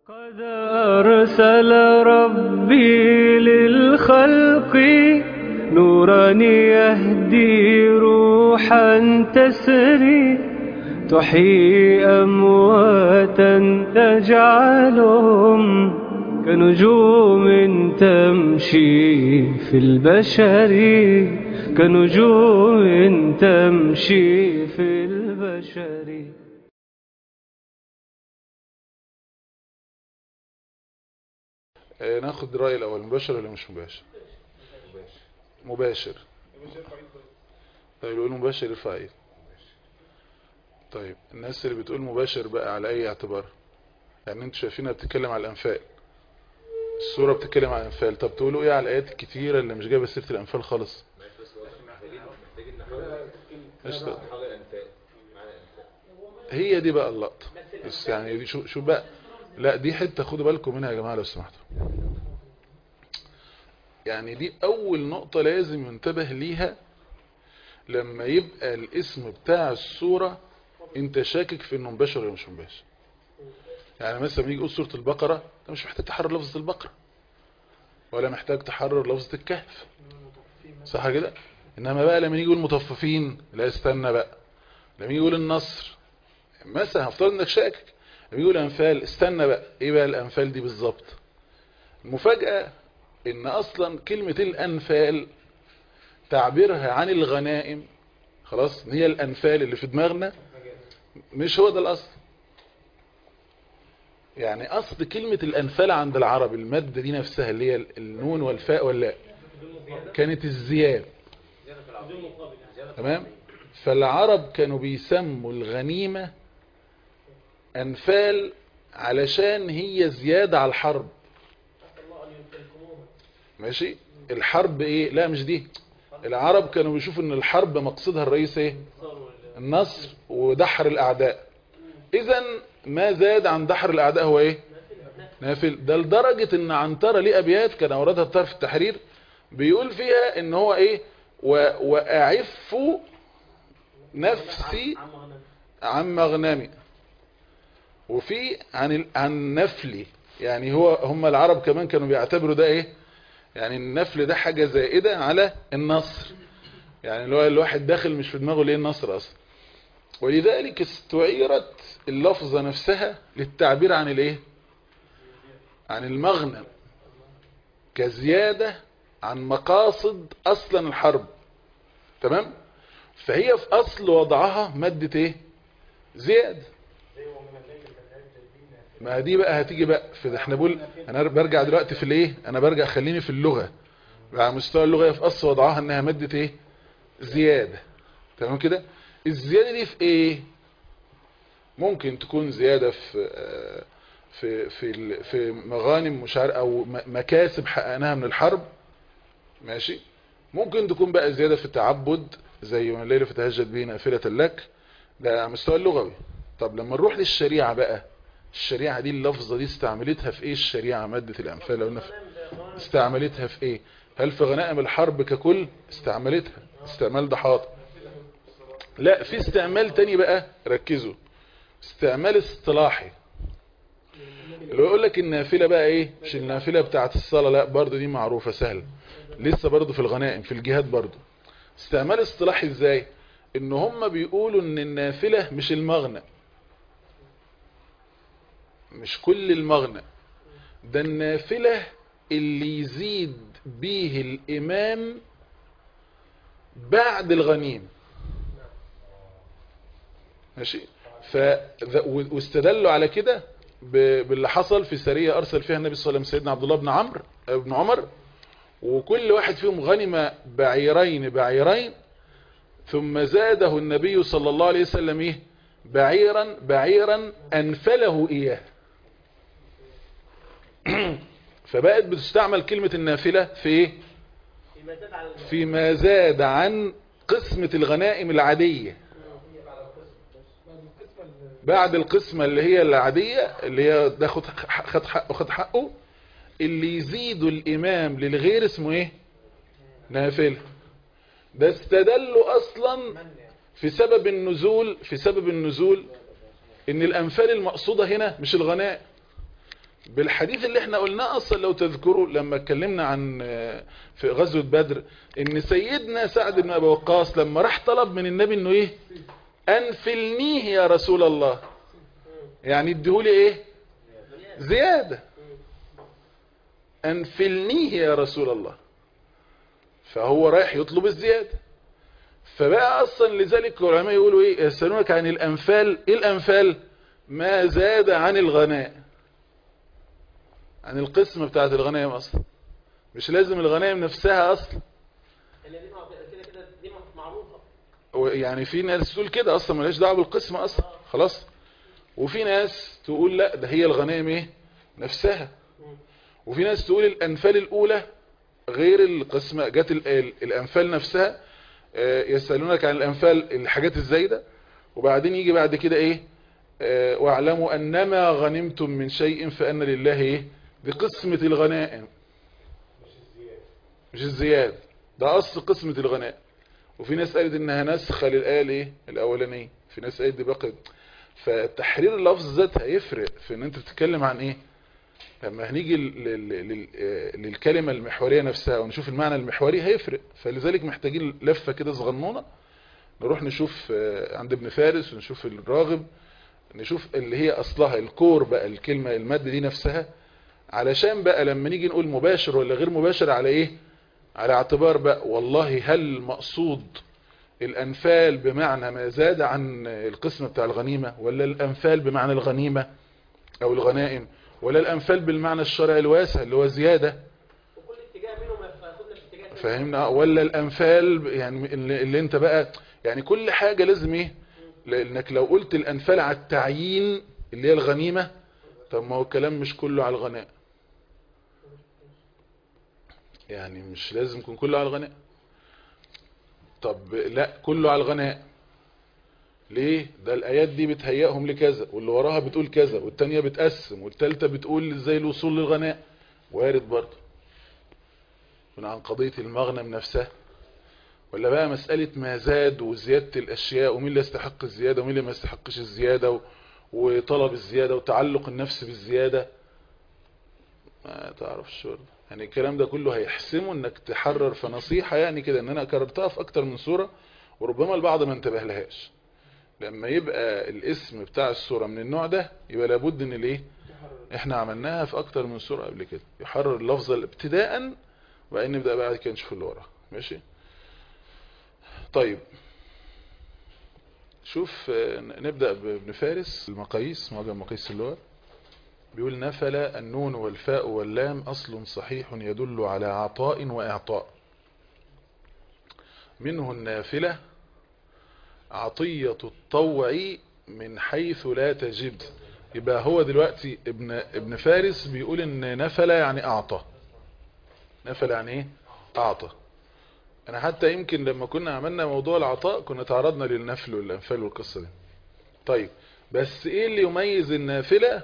قد أرسل ربي للخلق نورا يهدي روحا تسري تحيي أمواتا تجعلهم كنجوم تمشي في البشر كنجوم تمشي في البشر آه، ناخد رأي الأول مباشر ولا مش مباشر مباشر طيب يقول مباشر يرفع ايه طيب الناس اللي بتقول مباشر بقى على اي اعتبار يعني انتوا شايفينها بتتكلم على الانفال السورة بتتكلم على الانفال طب تقولوا ايه على الايات الكتيرة اللي مش جايبه سيرة الانفال خالص إيش بقى؟ هي دي بقى اللقطة بس يعني دي شو, شو بقى لا دي حتة خدوا بالكم منها يا جماعة لو سمحتوا يعني دي اول نقطة لازم ينتبه ليها لما يبقى الاسم بتاع السورة انت شاكك في انه مباشر ولا مش مباشر يعني مثلا يجي يقول سورة البقرة انت مش محتاج تحرر لفظة البقرة ولا محتاج تحرر لفظة الكهف صح كده انما بقى لما يجي يقول مطففين لا استنى بقى لما يجي يقول النصر مثلا هفترض انك شاكك لما يجي يقول انفال استنى بقى ايه بقى الانفال دي بالظبط المفاجأة ان اصلا كلمة الانفال تعبيرها عن الغنائم خلاص هي الانفال اللي في دماغنا مش هو ده الاصل يعني اصل كلمة الانفال عند العرب المادة دي نفسها اللي هي النون والفاء واللاء كانت الزياد تمام فالعرب كانوا بيسموا الغنيمة انفال علشان هي زيادة على الحرب ماشي الحرب ايه لا مش دي العرب كانوا بيشوفوا ان الحرب مقصدها الرئيس ايه النصر ودحر الاعداء اذا ما زاد عن دحر الاعداء هو ايه نافل ده لدرجة ان عنترة ليه ابيات كان اوردها الطرف في التحرير بيقول فيها ان هو ايه و... واعف نفسي عن مغنمي وفي عن ال... عن نفلي يعني هو هم العرب كمان كانوا بيعتبروا ده ايه يعني النفل ده حاجة زائدة على النصر يعني اللي هو الواحد داخل مش في دماغه ليه النصر اصلا ولذلك استعيرت اللفظة نفسها للتعبير عن الايه عن المغنم كزيادة عن مقاصد اصلا الحرب تمام فهي في اصل وضعها مادة ايه زيادة ما دي بقى هتيجي بقى في احنا بقول انا برجع دلوقتي في الايه انا برجع خليني في اللغة على مستوى اللغة في اصل وضعها انها مادة ايه زيادة تمام كده الزيادة دي في ايه ممكن تكون زيادة في في في في مغانم مش عارف او مكاسب حققناها من الحرب ماشي ممكن تكون بقى زيادة في التعبد زي ما الليل فتهجد به نافلة لك ده على مستوى اللغوي طب لما نروح للشريعة بقى الشريعة دي اللفظة دي استعملتها في ايه الشريعة مادة الامثال لو قلنا استعملتها في ايه هل في غنائم الحرب ككل استعملتها استعمال ده حاضر لا في استعمال تاني بقى ركزوا استعمال اصطلاحي اللي يقول لك النافلة بقى ايه مش النافلة بتاعت الصلاة لا برضو دي معروفة سهلة لسه برضو في الغنائم في الجهاد برضو استعمال اصطلاحي ازاي ان هم بيقولوا ان النافلة مش المغنى مش كل المغنى ده النافلة اللي يزيد به الامام بعد الغنيم ماشي ف واستدلوا على كده باللي حصل في سرية ارسل فيها النبي صلى الله عليه وسلم سيدنا عبد الله بن عمرو بن عمر وكل واحد فيهم غنم بعيرين بعيرين ثم زاده النبي صلى الله عليه وسلم ايه بعيرا بعيرا انفله اياه فبقت بتستعمل كلمة النافلة في ايه فيما زاد عن قسمة الغنائم العادية بعد القسمة اللي هي العادية اللي هي ده خد خد حقه خد حقه اللي يزيد الامام للغير اسمه ايه نافلة ده استدلوا اصلا في سبب النزول في سبب النزول ان الانفال المقصودة هنا مش الغناء بالحديث اللي احنا قلناه اصلا لو تذكروا لما اتكلمنا عن في غزوة بدر ان سيدنا سعد بن ابي وقاص لما راح طلب من النبي انه ايه انفلنيه يا رسول الله يعني اديهولي ايه زيادة انفلنيه يا رسول الله فهو رايح يطلب الزيادة فبقى اصلا لذلك العلماء يقولوا ايه يسألونك عن الانفال ايه الانفال ما زاد عن الغناء عن القسمة بتاعت الغنائم اصلا مش لازم الغنائم نفسها اصلا اللي دي مع- كده كده دي معروفه يعني في ناس تقول كده اصلا ملهاش دعوه بالقسمة اصلا خلاص وفي ناس تقول لا ده هي الغنائم ايه نفسها وفي ناس تقول الانفال الاولى غير القسمة جت ال- ال- الانفال نفسها آه، يسألونك عن الانفال الحاجات الزايدة وبعدين يجي بعد كده ايه آه، واعلموا انما غنمتم من شيء فان لله ايه بقسمة الغنائم مش الزيادة ده اصل قسمة الغنائم وفي ناس قالت انها نسخة للآية الايه الاولانية في ناس قالت دي بقت فتحرير اللفظ ذات هيفرق في ان انت بتتكلم عن ايه لما هنيجي لل- لل- لل- آه، للكلمة المحورية نفسها ونشوف المعنى المحوري هيفرق فلذلك محتاجين لفة كده صغنونة نروح نشوف آه، عند ابن فارس ونشوف الراغب نشوف اللي هي اصلها الكور بقى الكلمة المادة دي نفسها علشان بقى لما نيجي نقول مباشر ولا غير مباشر على ايه على اعتبار بقى والله هل مقصود الانفال بمعنى ما زاد عن القسم بتاع الغنيمة ولا الانفال بمعنى الغنيمة او الغنائم ولا الانفال بالمعنى الشرعي الواسع اللي هو زيادة وكل اتجاه منهم هياخدنا في اتجاه تاني. فاهمنا ولا الانفال يعني اللي, اللي انت بقى يعني كل حاجة لازم ايه لانك لو قلت الانفال على التعيين اللي هي الغنيمة طب ما هو الكلام مش كله على الغناء يعني مش لازم يكون كله على الغناء طب لا كله على الغناء ليه ده الايات دي بتهيئهم لكذا واللي وراها بتقول كذا والتانية بتقسم والتالتة بتقول ازاي الوصول للغناء وارد برضه من عن قضية المغنم نفسها ولا بقى مسألة ما زاد وزيادة الأشياء ومين اللي يستحق الزيادة ومين اللي ما يستحقش الزيادة و- وطلب الزيادة وتعلق النفس بالزيادة ما تعرفش برضه يعني الكلام ده كله هيحسمه انك تحرر فنصيحة يعني كده ان انا كررتها في اكتر من صورة وربما البعض ما انتبه لهاش لما يبقى الاسم بتاع الصورة من النوع ده يبقى لابد ان الايه احنا عملناها في اكتر من صورة قبل كده يحرر اللفظ ابتداء وبعدين نبدأ بعد كده نشوف اللي وراه ماشي طيب شوف آه، نبدأ بابن فارس المقاييس معجم مقاييس اللغة بيقول نفل النون والفاء واللام أصل صحيح يدل على عطاء وإعطاء منه النافلة عطية الطوع من حيث لا تجب يبقى هو دلوقتي ابن ابن فارس بيقول ان نفل يعني اعطى نفل يعني ايه اعطى انا حتى يمكن لما كنا عملنا موضوع العطاء كنا تعرضنا للنفل والانفال والقصة دي طيب بس ايه اللي يميز النافلة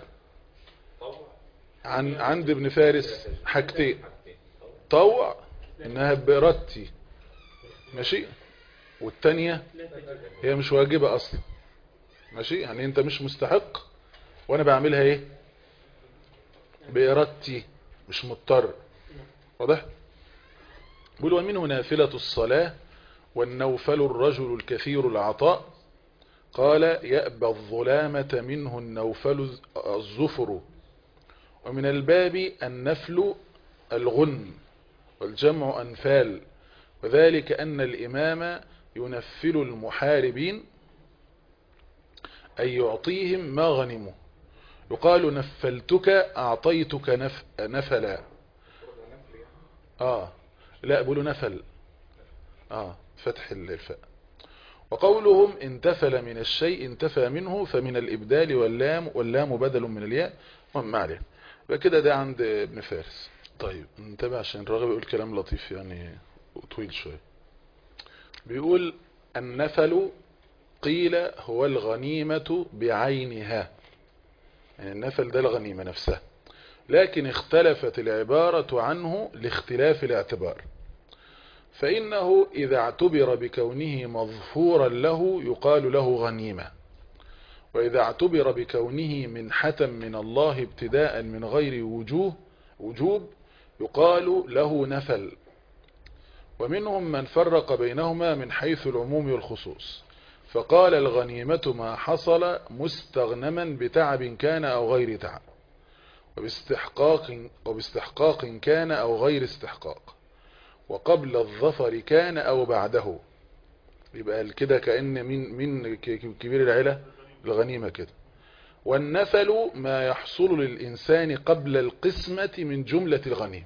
عن عند ابن فارس حاجتين طوع انها بإرادتي ماشي والتانية هي مش واجبة اصلا ماشي يعني انت مش مستحق وانا بعملها ايه بإرادتي مش مضطر واضح بيقول ومنه نافلة الصلاة والنوفل الرجل الكثير العطاء قال يأبى الظلامة منه النوفل الزفر ومن الباب النفل الغن والجمع أنفال وذلك أن الإمام ينفل المحاربين أي يعطيهم ما غنموا يقال نفلتك أعطيتك نف... نفلا آه لا بيقولوا نفل آه فتح الفاء وقولهم انتفل من الشيء انتفى منه فمن الإبدال واللام واللام بدل من الياء وما عليه كده ده عند ابن فارس طيب انتبه عشان الراغب يقول كلام لطيف يعني طويل شوية بيقول النفل قيل هو الغنيمة بعينها يعني النفل ده الغنيمة نفسها لكن اختلفت العبارة عنه لاختلاف الاعتبار فإنه إذا اعتبر بكونه مظفورا له يقال له غنيمة وإذا اعتبر بكونه منحة من الله ابتداء من غير وجوه وجوب يقال له نفل ومنهم من فرق بينهما من حيث العموم والخصوص فقال الغنيمة ما حصل مستغنما بتعب كان أو غير تعب وباستحقاق, وباستحقاق كان أو غير استحقاق وقبل الظفر كان أو بعده يبقى كده كأن من من كبير العيلة الغنيمة كده والنفل ما يحصل للإنسان قبل القسمة من جملة الغنيم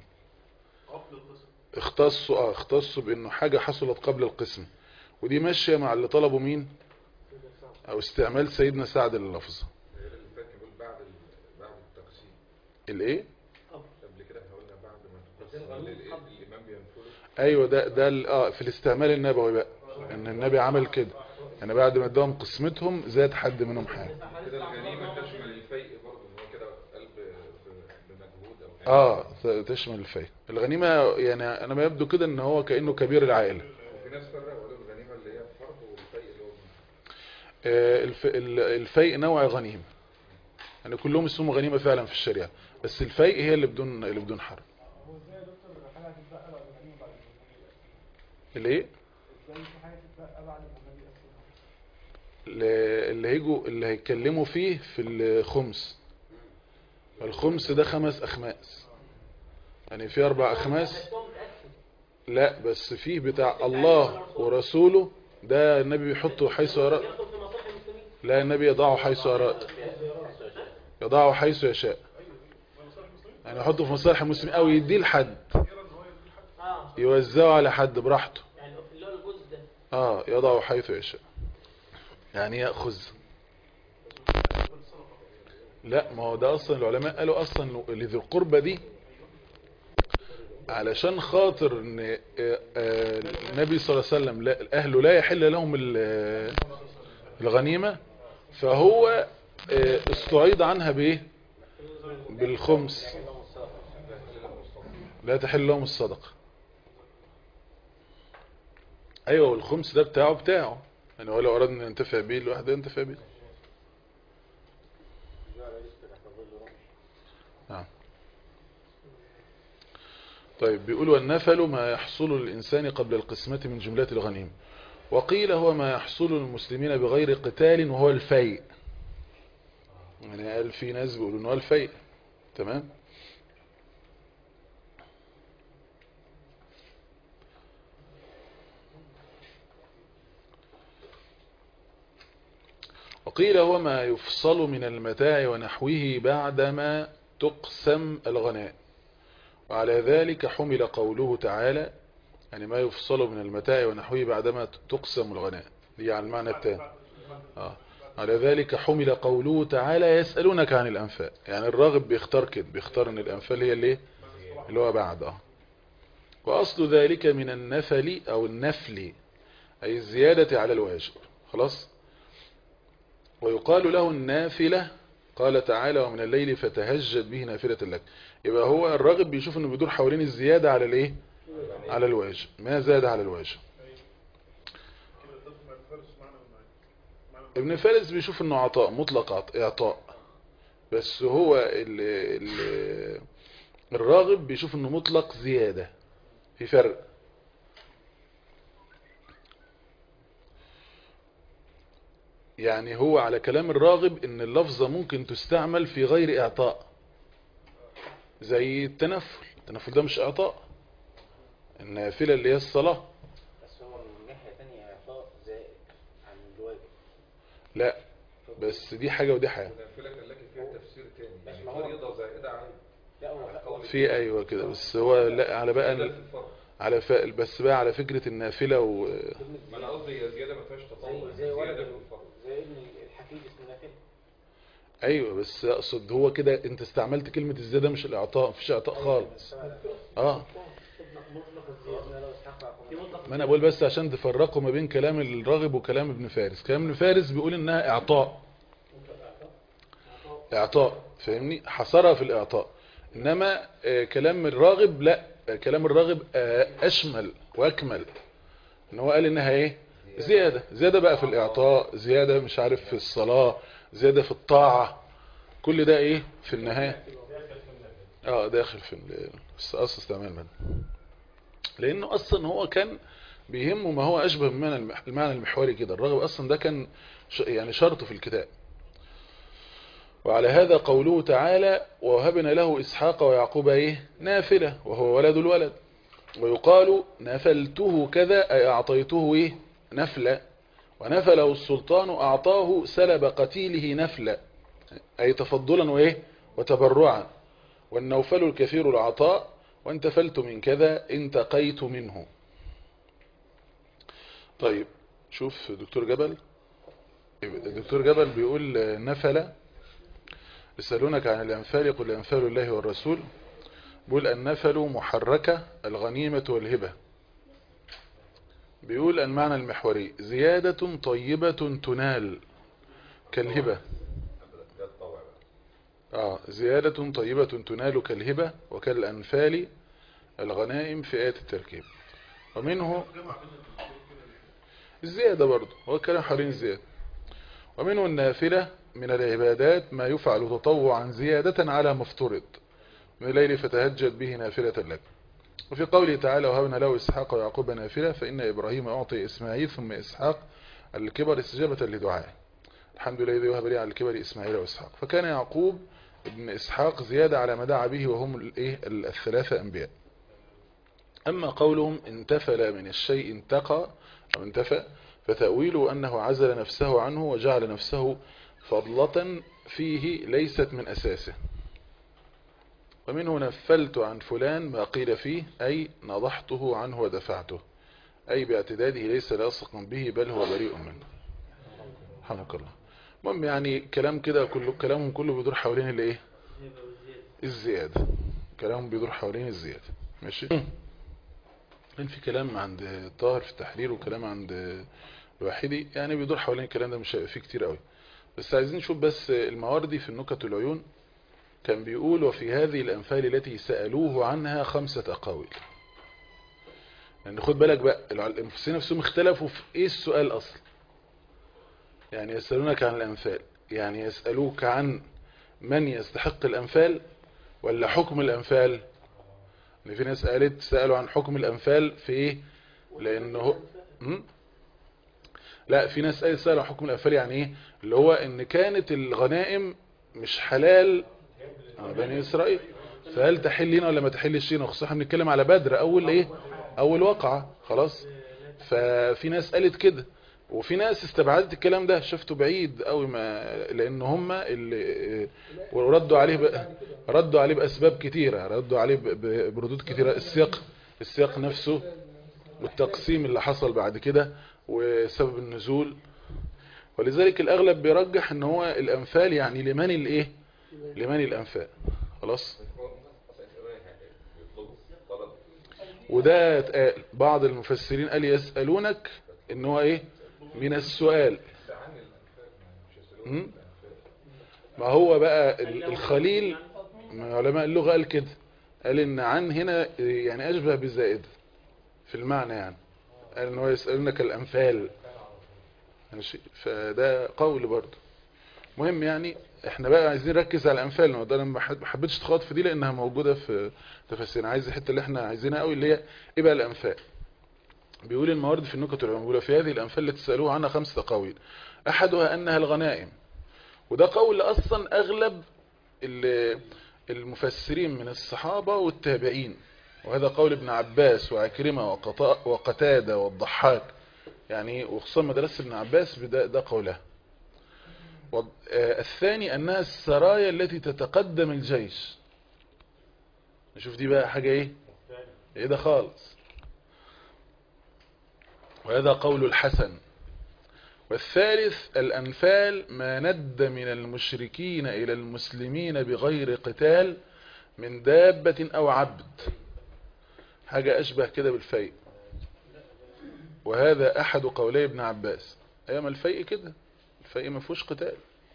اختصوا اه اختصوا بانه حاجة حصلت قبل القسم ودي ماشية مع اللي طلبوا مين او استعمال سيدنا سعد لللفظ اللي فات بيقول بعد ال- بعد التقسيم الايه قبل كده احنا قلنا بعد ما تقسم ال- الامام بينفله ايوه ده ده ال- اه في الاستعمال النبوي بقى ان النبي عمل كده يعني بعد ما اداهم قسمتهم زاد حد منهم حاجة كده الغنيمه تشمل الفيء برضه ان هو كده قلب بمجهود او حاجه اه ت- تشمل الفيء الغنيمة يعني انا ما يبدو كده ان هو كأنه كبير العائلة وفي ناس فرقوا قالوا الغنيمه اللي هي الفرد والفيء اللي هو آه، الف- ال- الفيء نوع غنيمة يعني كلهم اسمهم غنيمة فعلا في الشريعة بس الفيء هي اللي بدون اللي بدون حرب هو ازاي يا دكتور حاجه هتتبقى بعد الغنيمه بعد الجمهوريه الايه ازاي في حاجه تتبقى بعد الجمهوريه اصلا ل- اللي هيجوا اللي هيتكلموا فيه في الخمس الخمس ده خمس اخماس يعني في اربع اخماس حسبهم متأكد لا بس فيه بتاع الله ورسوله ده النبي بيحطه حيث يرى يدخل في مصالح المسلمين لا النبي يضعه حيث أراد يضعه حيث يشاء يعني يحطه في مصالح المسلمين او يديه لحد اه يوزعه على حد براحته يعني اللي هو الجزء ده اه يضعه حيث يشاء يعني يأخذ لا ما هو ده اصلا العلماء قالوا اصلا لذي القربة دي علشان خاطر ان آه، آه، النبي صلى الله عليه وسلم لا- اهله لا يحل لهم ال- الغنيمة فهو آه، استعيد عنها بايه بالخمس لا تحل لهم الصدقة ايوه والخمس ده بتاعه بتاعه يعني هو لو ارادنا ننتفع بيه الواحد ينتفع بيه نعم طيب بيقول والنفل ما يحصل للإنسان قبل القسمة من جملة الغنيم وقيل هو ما يحصل للمسلمين بغير قتال وهو الفيء يعني قال في ناس بيقولوا انه هو الفيء تمام وقيل هو ما يفصل من المتاع ونحوه بعدما تقسم الغنائم وعلى ذلك حمل قوله تعالى يعني ما يفصل من المتاع ونحوه بعدما تقسم الغنائم دي على المعنى الثاني آه. على ذلك حمل قوله تعالى يسألونك عن الأنفال يعني الراغب بيختار كده بيختار ان الأنفال هي اللي إيه؟ اللي هو بعد اه وأصل ذلك من النفل أو النفل أي الزيادة على الواجب خلاص ويقال له النافلة قال تعالى ومن الليل فتهجد به نافلة لك يبقى هو الراغب بيشوف انه بيدور حوالين الزيادة على الايه على الواجب ما زاد على الواجب ابن فارس بيشوف انه عطاء مطلق عط- اعطاء بس هو ال ال الراغب بيشوف انه مطلق زيادة في فرق يعني هو على كلام الراغب ان اللفظة ممكن تستعمل في غير اعطاء زي التنفل التنفل ده مش اعطاء النافلة اللي هي الصلاة بس هو من ناحية تانية إعطاء زائد عن الواجب لا بس دي حاجة ودي حاجة والنافله كان لك فيها تفسير تاني بس يعني ما هو- فريضه زائده عن لا هو عن قول في ايوه كده بس هو لا على ده بقى في الفرض على ف... بس بقى على فكرة النافلة و... ما انا قصدي هي زياده ما فيهاش تطوع زي زي ولد زياده في ال- الفرض زي ابن الحفيد اسمه نافل ايوه بس اقصد هو كده انت استعملت كلمة الزيادة مش الاعطاء مفيش اعطاء خالص اه ما انا بقول بس عشان تفرقوا ما بين كلام الراغب وكلام ابن فارس كلام ابن فارس بيقول انها اعطاء اعطاء فاهمني حصرها في الاعطاء انما آه، كلام الراغب لا آه، كلام الراغب آه، اشمل واكمل ان هو قال انها ايه زيادة زيادة بقى في الاعطاء زيادة مش عارف في الصلاة زيادة في الطاعة كل ده ايه في النهاية اه داخل في ال- في اصل استعمال المد لانه اصلا هو كان بيهمه ما هو اشبه بمعنى المح- المعنى المحوري كده الراغب اصلا ده كان ش- يعني شرط في الكتاب وعلى هذا قوله تعالى ووهبنا له اسحاق ويعقوب ايه نافلة وهو ولد الولد ويقال نفلته كذا اي اعطيته ايه نفلة ونفله السلطان اعطاه سلب قتيله نفلة اي تفضلا وايه وتبرعا والنوفل الكثير العطاء وانتفلت من كذا انتقيت منه طيب شوف دكتور جبل الدكتور جبل بيقول نفل يسألونك عن الأنفال قل أنفال الله والرسول بيقول النفل محركة الغنيمة والهبة بيقول المعنى المحوري زيادة طيبة تنال كالهبة ده الطوع بقى آه زيادة طيبة تنال كالهبة وكالأنفال الغنائم في آية التركيب ومنه الزيادة برضه هو الكلام حوالين الزيادة ومنه النافلة من العبادات ما يفعل تطوعا زيادة على مفترض من الليل فتهجد به نافلة لك وفي قوله تعالى وهبنا له إسحاق ويعقوب نافلة فإن إبراهيم أعطي إسماعيل ثم إسحاق الكبر استجابة لدعائه الحمد لله الذي وهب لي على الكبر إسماعيل وإسحاق فكان يعقوب ابن إسحاق زيادة على ما دعا به وهم الإيه الثلاثة أنبياء أما قولهم انتفل من الشيء انتقى أو انتفى فتأويله أنه عزل نفسه عنه وجعل نفسه فضلة فيه ليست من أساسه ومنه نفلت عن فلان ما قيل فيه أي نضحته عنه ودفعته أي باعتداده ليس لاصقا به بل هو بريء منه رحمك الله المهم يعني كلام كده كله كلامهم كله بيدور حوالين الايه الزيادة كلامهم بيدور حوالين الزيادة ماشي كان في كلام عند طاهر في التحرير وكلام عند الواحدي يعني بيدور حوالين الكلام ده مش هيبقى فيه كتير قوي بس عايزين نشوف بس المواردي في النكت العيون كان بيقول وفي هذه الأنفال التي سألوه عنها خمسة أقاويل يعني خد بالك بقى المفسرين نفسهم اختلفوا في ايه السؤال اصلا يعني يسألونك عن الأنفال يعني يسألوك عن من يستحق الأنفال ولا حكم الأنفال ان في ناس قالت سألوا عن حكم الأنفال في ايه لأنه هم؟ لا في ناس قالت سألوا عن حكم الأنفال يعني ايه اللي هو ان كانت الغنائم مش حلال على بني إسرائيل فهل تحل لنا ولا ما تحلش لنا خصوصا احنا بنتكلم على بدر أول ايه أول وقعة خلاص ففي ناس قالت كده وفي ناس استبعدت الكلام ده شفته بعيد قوي ما لان هم اللي وردوا عليه ب... ردوا عليه باسباب كتيره ردوا عليه ب... ب... بردود كتيره السياق السياق نفسه والتقسيم اللي حصل بعد كده وسبب النزول ولذلك الاغلب بيرجح ان هو الانفال يعني لمن الايه لمن الانفال خلاص هو اصلا الإيمان يعني بيطلبوا طلب وده اتقال بعض المفسرين قال يسالونك ان هو ايه من السؤال عن الأنفال مش يسألون م? ما هو بقى ال- الخليل من علماء اللغة قال كده قال ان عن هنا يعني اشبه بالزائد في المعنى يعني قال ان هو يسألونك الامثال ماشي فده قول برضه مهم يعني احنا بقى عايزين نركز على الامثال وده انا ما حب- ما حبيتش اتخاط في دي لانها موجودة في تفاسير عايز الحته اللي احنا عايزينها قوي اللي هي ايه بقى الامثال بيقول الموارد في النكت العلمية في هذه الامثال التي تسالوه عنها خمسة قويل احدها انها الغنائم وده قول اصلا اغلب ال- المفسرين من الصحابة والتابعين وهذا قول ابن عباس وعكرمة وقطا- وقتادة والضحاك يعني وخصوصا مدرسة ابن عباس ده, ده قوله والض- آه، الثاني أنها السرايا التي تتقدم الجيش نشوف دي بقى حاجة ايه ايه ده خالص وهذا قول الحسن والثالث الأنفال ما ند من المشركين إلى المسلمين بغير قتال من دابة أو عبد حاجة أشبه كده بالفيء وهذا أحد قولي ابن عباس أيام الفيء كده الفيء ما فيهوش قتال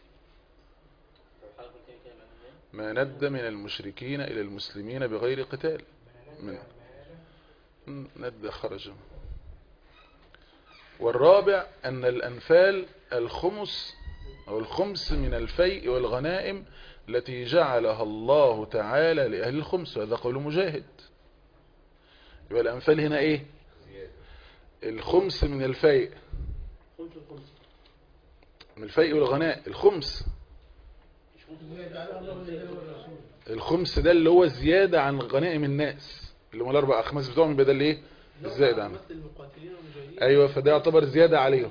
ما ند من المشركين إلى المسلمين بغير قتال من ند خرج والرابع أن الأنفال الخمس أو الخمس من الفيء والغنائم التي جعلها الله تعالى لأهل الخمس وهذا قول مجاهد يبقى الأنفال هنا إيه الخمس من الفيء خمس الخمس من الفيء والغناء الخمس زيادة على الله والرسول الخمس ده اللي هو زيادة عن غنائم الناس اللي هم الأربع أخماس بتوعهم يبقى ده اللي إيه الزائد عنه مثل المقاتلين والمجاهدين أيوة فده يعتبر زيادة عليهم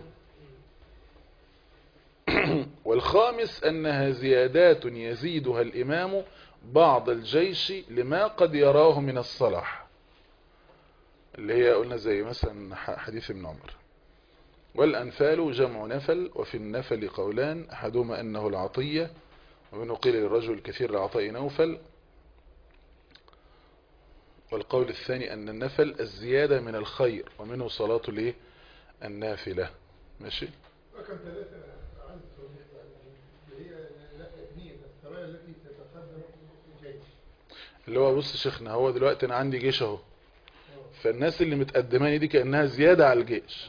والخامس أنها زيادات يزيدها الإمام بعض الجيش لما قد يراه من الصلاح اللي هي قلنا زي مثلا ح- حديث ابن عمر والأنفال جمع نفل وفي النفل قولان أحدهما أنه العطية ومنه قيل للرجل الكثير العطاء نوفل والقول الثاني أن النفل الزيادة من الخير ومنه صلاة الايه النافلة ماشي رقم ثلاثة عن التوضيح بقى، اللي هي لا- نية السرايا التي تتقدم الجيش اللي هو بص شيخنا هو دلوقتي انا عندي جيش اهو فالناس اللي متقدماني دي كأنها زيادة على الجيش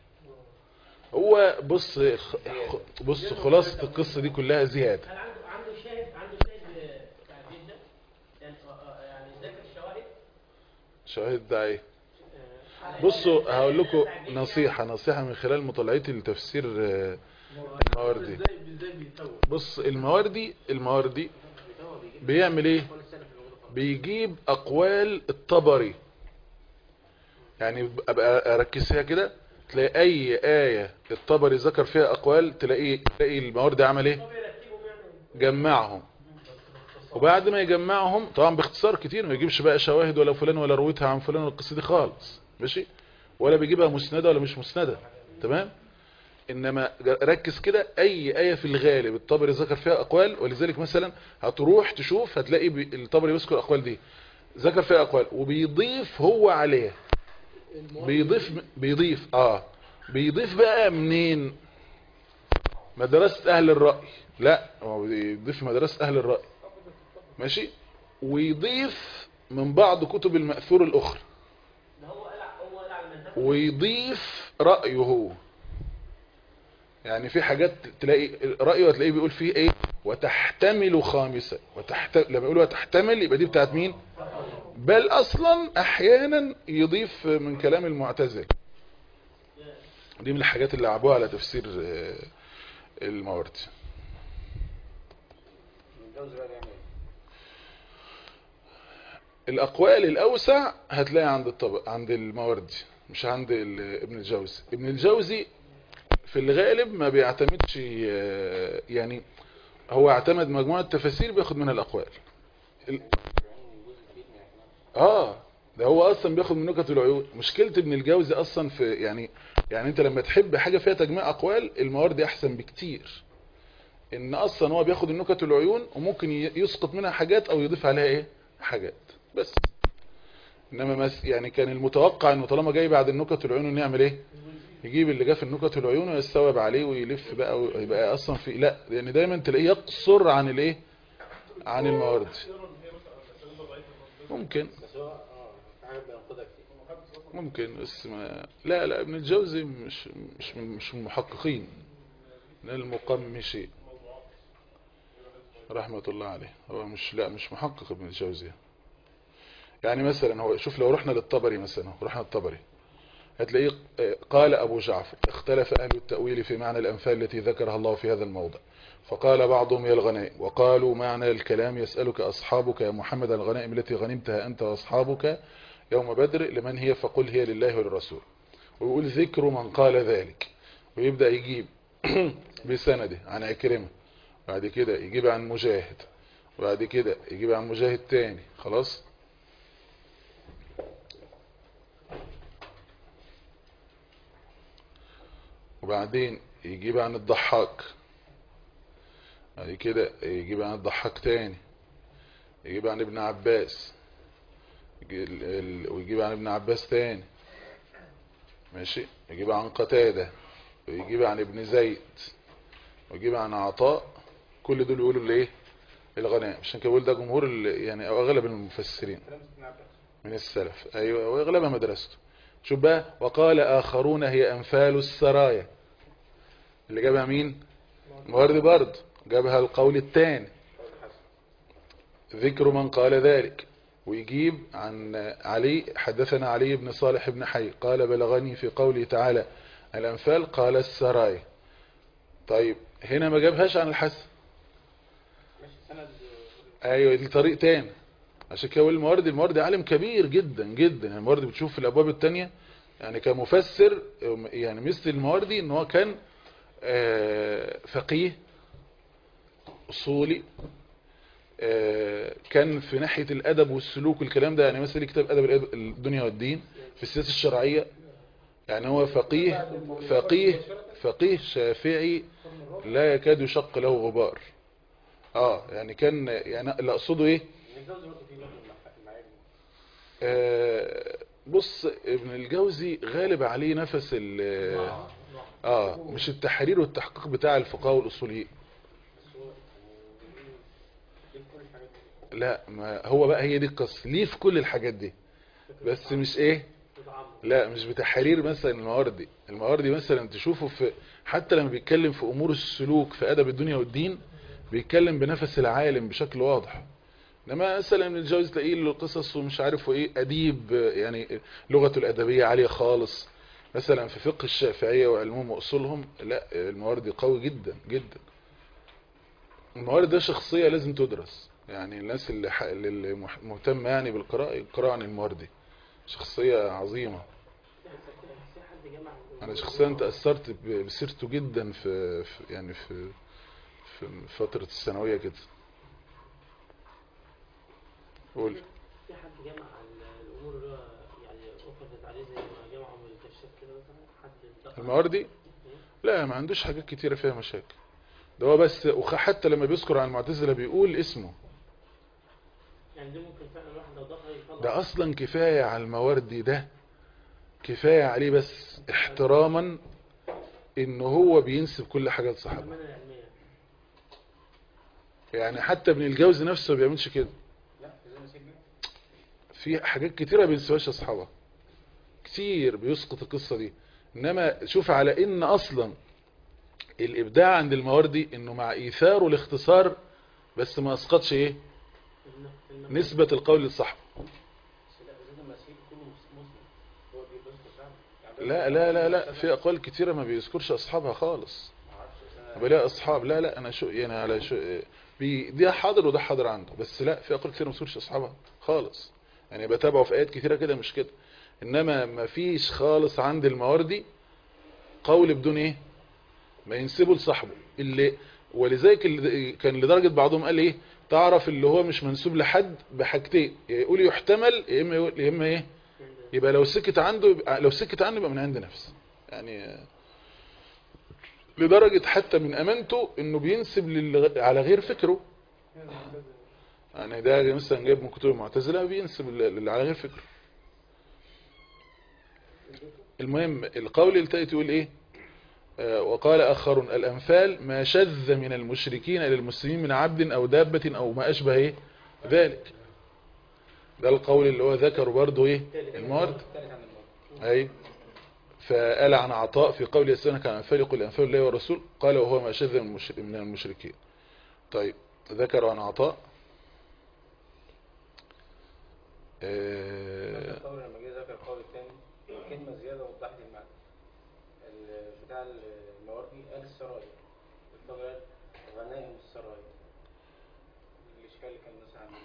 هو بص خ- خ- بص خلاصة القصة دي كلها زيادة هل عنده عنده شاهد عنده شاهد بتاع البيت ده؟ يعني آه، آه، يعني ذاكر الشواهد؟ شاهد ده ايه آه، بصوا هقول لكم بتاع البيت نصيحة نصيحة من خلال مطالعتي لتفسير آه، المواردي ازاي ازاي بيتوب بص المواردي المواردي بيعمل ايه بيجيب اقوال الطبري يعني ابقى اركز فيها كده تلاقي اي آية الطبري ذكر فيها اقوال تلاقي تلاقي المواردي عمل ايه جمعهم وبعد ما يجمعهم طبعا باختصار كتير ما يجيبش بقى شواهد ولا فلان ولا رويتها عن فلان ولا القصه دي خالص ماشي ولا بيجيبها مسندة ولا مش مسندة تمام انما ركز كده اي آية في الغالب الطبري ذكر فيها اقوال ولذلك مثلا هتروح تشوف هتلاقي بي- الطبري بيذكر الاقوال دي ذكر فيها اقوال وبيضيف هو عليها بيضيف بيضيف اه بيضيف بقى منين مدرسة اهل الرأي لا هو بيضيف مدرسة اهل الرأي ماشي ويضيف من بعض كتب المأثور الاخرى ده هو قال هو قال على المذهب ويضيف رأيه هو يعني في حاجات تلاقي رأيه هتلاقيه بيقول فيه ايه وتحتمل خامسة وتحت... لما يقول وتحتمل يبقى دي بتاعت مين بل اصلا احيانا يضيف من كلام المعتزل دي من الحاجات اللي لعبوها على تفسير آه، المواردي الجوز بقى بيعمل ايه؟ الاقوال الاوسع هتلاقي عند الطب... عند المواردي مش عند ال- ابن الجوزي ابن الجوزي في الغالب ما بيعتمدش آه، يعني هو اعتمد مجموعة تفاسير بياخد منها الاقوال ال- يجوز البيت من الحمام اه ده هو اصلا بياخد من نكت العيون مشكلة ابن الجوزي اصلا في يعني يعني انت لما تحب حاجة فيها تجميع اقوال المواردي احسن بكتير ان اصلا هو بياخد النكت العيون وممكن ي- يسقط منها حاجات او يضيف عليها ايه حاجات بس انما مس يعني كان المتوقع انه طالما جاي بعد النكت العيون انه يعمل ايه يجيب اللي جه في النكت العيون ويستوعب عليه ويلف بقى ويبقى اصلا في لا لان دايما تلاقيه يقصر عن الايه عن الموارد ممكن بس هو اه في حاجات بينقدها كتير ممكن بس ما لا لا ابن الجوزي مش مش من مش من المحققين من المقمشين رحمة الله عليه هو مش لا مش محقق ابن الجوزي يعني مثلا هو شوف لو رحنا للطبري مثلا رحنا للطبري هتلاقيه آه، قال أبو جعفر اختلف أهل التأويل في معنى الأنفال التي ذكرها الله في هذا الموضع فقال بعضهم يا الغنائم وقالوا معنى الكلام يسألك أصحابك يا محمد عن الغنائم التي غنمتها أنت وأصحابك يوم بدر لمن هي فقل هي لله وللرسول ويقول ذكر من قال ذلك ويبدأ يجيب بسنده عن عكرمة بعد كده يجيب عن مجاهد وبعد كده يجيب عن مجاهد تاني خلاص وبعدين يجيب عن الضحاك بعد كده يجيب عن الضحاك تاني يجيب عن ابن عباس يجي- ال- ال- ويجيب عن ابن عباس تاني ماشي يجيب عن قتادة ويجيب عن ابن زيد ويجيب عن عطاء كل دول يقولوا الايه الغنائم عشان كده بقول ده جمهور ال- يعني او اغلب المفسرين كلام ابن عباس من السلف ايوه واغلبها مدرسته شوف بقى وقال اخرون هي انفال السرايا اللي جابها مين المواردي برضه جابها القول الثاني ذكر من قال ذلك ويجيب عن علي حدثنا علي بن صالح بن حي قال بلغني في قوله تعالى الأنفال قال السراي طيب هنا ما جابهاش عن الحسن ماشي سند ايوه دي طريق تاني عشان كده بقول المواردي المواردي عالم كبير جدا جدا يعني المواردي بتشوف في الابواب التانية يعني كمفسر يعني مثل المواردي ان هو كان آه، فقيه اصولي آه، كان في ناحية الادب والسلوك والكلام ده يعني مثلا ليه كتاب ادب الأدب- الدنيا والدين في السياسة الشرعية يعني هو فقيه فقيه فقيه شافعي لا يكاد يشق له غبار اه يعني كان يعني اللي اقصده ايه الجوز برضه فيه برضه المعارف آه بص ابن الجوزي غالب عليه نفس ال اه مش التحرير والتحقيق بتاع الفقهاء والاصوليين بس هو يعني ليه كل الحاجات دي لا ما هو بقى هي دي القصه ليه في كل الحاجات دي بس مش ايه لا مش بتحرير مثلا المواردي المواردي مثلا تشوفه في حتى لما بيتكلم في امور السلوك في ادب الدنيا والدين بيتكلم بنفس العالم بشكل واضح انما مثلا ابن الجوزي تلاقيه له قصص ومش عارف وايه اديب يعني لغته الادبيه عاليه خالص مثلا في فقه الشافعيه وعلمهم واصولهم لا المواردي قوي جدا جدا الموارد ده شخصيه لازم تدرس يعني الناس اللي ح- اللي مح- مهتمه يعني بالقراءه يقرأوا عن المواردي شخصيه عظيمه في حد جمع انا شخصيا تاثرت ب- بسيرته جدا في, في يعني في في فتره الثانويه كده قول في حد جمع ال- الامور اللي هو يعني اخذت عليه زي ما جمعوا من الكشاف كده مثلا حد انتقد المواردي لا ما عندوش حاجات كتيره فيها مشاكل ده هو بس وحتى لما بيذكر عن المعتزله بيقول اسمه يعني دي ممكن فعلا الواحد لو دخل يطلع ده اصلا كفايه على المواردي ده كفايه عليه بس احتراما ان هو بينسب كل حاجه لصاحبه الامانه العلميه يعني حتى ابن الجوزي نفسه ما بيعملش كده لا زي ما سجل في حاجات كتيرة بينسوهاش اصحابها كتير بيسقط القصة دي انما شوف على ان اصلا الابداع عند المواردي انه مع ايثاره الاختصار بس ما اسقطش ايه في الن- في النقل. نسبة القول للصحب بس لا زي ما سجل كله مسلم هو بيبص صعب يعني لا لا لا لا في اقوال كتيرة ما بيذكرش اصحابها خالص معرفش بس انا بلاقي اصحاب لا لا انا شو يعني على شو بي ده حاضر وده حاضر عنده بس لا في اقوال كتير ما بيذكرش اصحابها خالص يعني بتابعه في ايات كتيرة كده مش كده انما ما فيش خالص عند المواردي قول بدون ايه ما ينسبه لصاحبه اللي ولذلك اللي كان لدرجة بعضهم قال ايه تعرف اللي هو مش منسوب لحد بحاجتين يا يقول يحتمل يا اما يقول- يا اما ايه يبقى لو سكت عنده يبقى لو سكت عنه يبقى من عند نفسه يعني آه، لدرجة حتى من امانته انه بينسب للغ... على غير فكره يعني ده مثلا جايب من كتب المعتزلة بينسب لل- لل- على غير فكره المهم القول التالت يقول ايه آه، وقال آخرون الأنفال ما شذ من المشركين للمسلمين من عبد أو دابة أو ما أشبه إيه ذلك ده القول اللي هو ذكره برضه إيه المارد الثالث عن الموت أي فقال عن عطاء في قول يسألونك عن أنفال يقول أنفال الله والرسول قال وهو ما شذ من المشر- من المشركين طيب ذكروا عن عطاء آه، القول لما جه ذكر القول الثاني كلمة زيادة وضحت المعنى ال- بتاع المواردي قال السرايا الطبع قال غنائم السرايا الإشكال اللي كان مثلا عند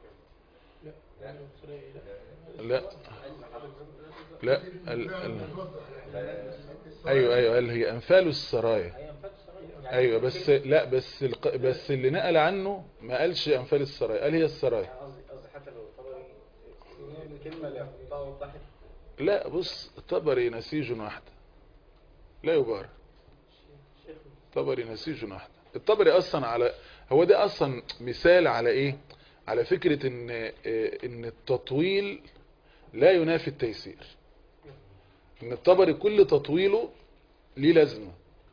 الشيخ لا لا ال- ال- ايوه ايوه قال هي انفال السرايا هي انفال السرايا ايوه بس لا بس الق... بس اللي نقل عنه ما قالش انفال السرايا قال هي السرايا يعني قصدي قصدي حتى لو طبعا الكلمة اللي حطها وضحت لا بص طبري نسيج واحدة لا يبارك طبري نسيج واحدة الطبري اصلا على هو ده اصلا مثال على ايه على فكرة ان إيه، ان التطويل لا ينافي التيسير ان الطبري كل تطويله ليه لازمه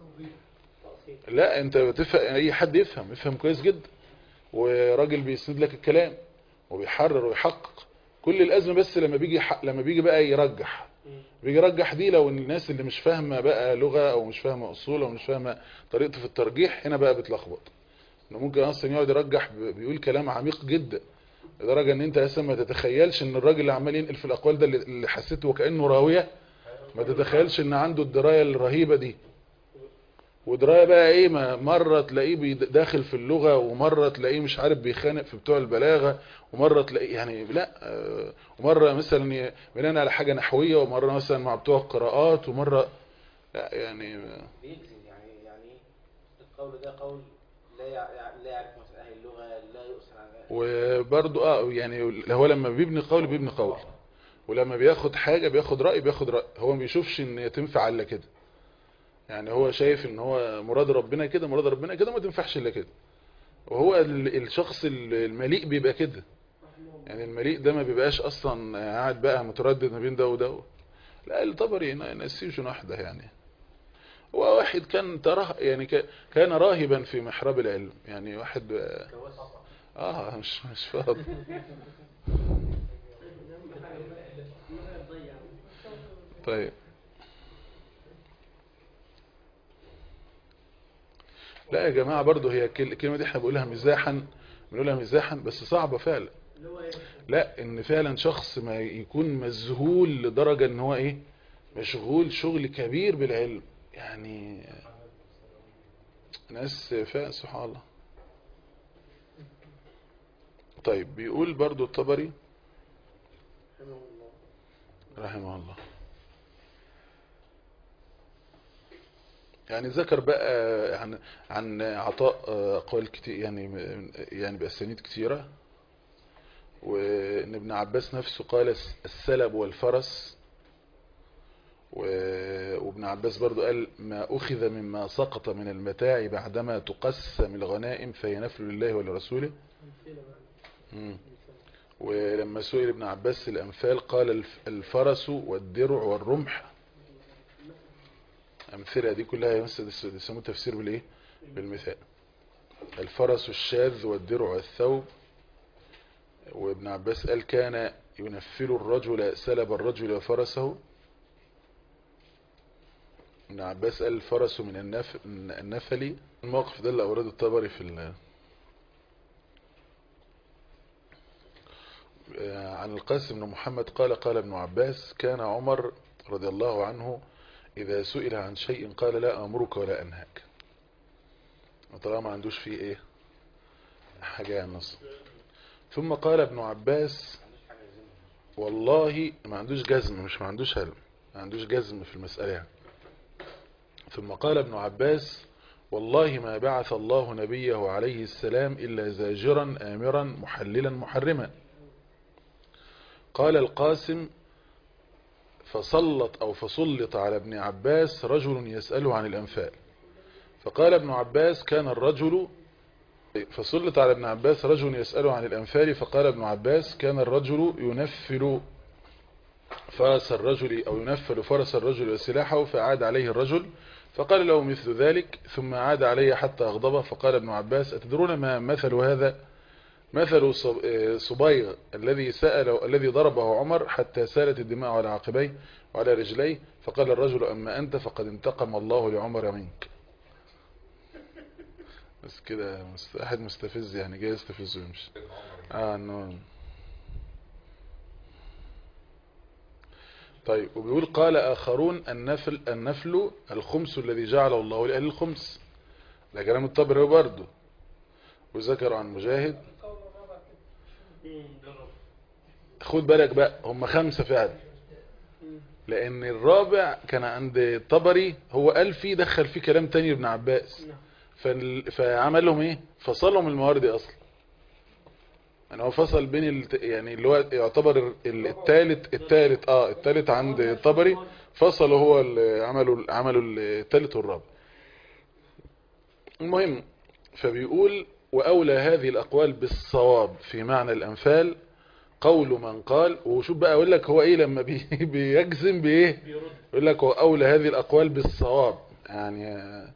لا انت بتفهم اي حد يفهم يفهم كويس جدا وراجل بيسند لك الكلام وبيحرر ويحقق كل الازمه بس لما بيجي حق لما بيجي بقى يرجح بيجي يرجح دي لو إن الناس اللي مش فاهمة بقى لغة او مش فاهمة اصول او مش فاهمة طريقته في الترجيح هنا بقى بتلخبط انه ممكن اصلا يقعد يرجح ب- بيقول كلام عميق جدا لدرجة ان انت اصلا ما تتخيلش ان الراجل اللي عمال ينقل في الاقوال ده اللي- اللي حسيته وكأنه راوية ما تتخيلش ان عنده الدراية الرهيبة دي ودراية بقى ايه ما مرة تلاقيه بيد- داخل في اللغة ومرة تلاقيه مش عارف بيخانق في بتوع البلاغة ومرة تلاقيه يعني لا آه، ومرة مثلا ي- بناء على حاجة نحوية ومرة مثلا مع بتوع القراءات ومرة لا يعني بيجزم يعني يعني إيه؟ القول ده قول لا يع- لا يعرف مثلا اهل اللغه لا يؤثر عن وبرضو اه يعني هو لما بيبني قول بيبني قول ولما بياخد حاجة بياخد رأي بياخد رأي هو ما بيشوفش ان تنفع الا كده يعني هو شايف ان هو مراد ربنا كده مراد ربنا كده ما تنفعش الا كده وهو ال- الشخص ال- المليء بيبقى كده يعني المليء ده ما بيبقاش اصلا قاعد بقى متردد ما بين ده وده لا الطبري نسيج واحدة يعني هو واحد كان تراه يعني ك- كان راهبا في محراب العلم يعني واحد بقى اه مش مش فاضي طيب لا يا جماعة برضو هي كل- الكلمة دي احنا بنقولها مزاحا بنقولها مزاحا بس صعبة فعلا لا ان فعلا شخص ما يكون مذهول لدرجة ان هو ايه مشغول شغل كبير بالعلم يعني ناس فعلا سبحان الله طيب بيقول برضو الطبري رحمه الله يعني ذكر بقى عن عن عطاء اقوال كتير يعني يعني باسانيد كتيره وان ابن عباس نفسه قال السلب والفرس و- وابن عباس برضو قال ما أخذ مما سقط من المتاع بعدما تقسم الغنائم فهي نفل لله ولرسوله مم. ولما سئل ابن عباس الأمثال قال الف- الفرس والدرع والرمح أمثلة دي كلها يمس- يسموه تفسير بالإيه بالمثال الفرس الشاذ والدرع والثوب وابن عباس قال كان ينفل الرجل سلب الرجل وفرسه ابن عباس قال الفرس من النف... من النفل الموقف ده اللي أورده الطبري في ال... آه، عن القاسم بن محمد قال قال ابن عباس كان عمر رضي الله عنه إذا سئل عن شيء قال لا أمرك ولا أنهاك وطالما ما عندوش فيه إيه حاجة عن النص ثم قال ابن عباس والله ما عندوش جزم مش ما عندوش هلم ما عندوش جزم في المسألة يعني. ثم قال ابن عباس والله ما بعث الله نبيه عليه السلام إلا زاجرا آمرا محللا محرما قال القاسم فسلط أو فسلط على ابن عباس رجل يسأله عن الأنفال فقال ابن عباس كان الرجل فسلط على ابن عباس رجل يسأله عن الأنفال فقال ابن عباس كان الرجل ينفل فرس الرجل أو ينفل فرس الرجل وسلاحه فعاد عليه الرجل فقال له مثل ذلك ثم عاد عليه حتى أغضبه فقال ابن عباس أتدرون ما مثل هذا مثل صب- آه، صبيغ الذي سأل الذي ضربه عمر حتى سالت الدماء على عقبيه وعلى رجليه فقال الرجل أما أنت فقد انتقم الله لعمر منك بس كده مست- أحد مستفز يعني جاي يستفز ويمشي آه انه طيب وبيقول قال آخرون النفل النفل الخمس الذي جعله الله لأهل الخمس ده كلام الطبري هو برضه وذكر عن مجاهد خد بالك بقى هم خمسة فعلا لأن الرابع كان عند الطبري هو قال فيه دخل فيه كلام تاني ابن عباس فال- فعمل لهم ايه فصلهم الموارد دي اصلا يعني هو فصل بين الت... يعني اللي هو يعتبر ال- التالت التالت اه التالت عند الطبري فصلوا هو اللي عملوا عملوا التالت والرابع المهم فبيقول واولى هذه الاقوال بالصواب في معنى الانفال قول من قال وشوف بقى اقول لك هو ايه لما بي... بيجزم بايه يقول لك هو اولى هذه الاقوال بالصواب يعني آه،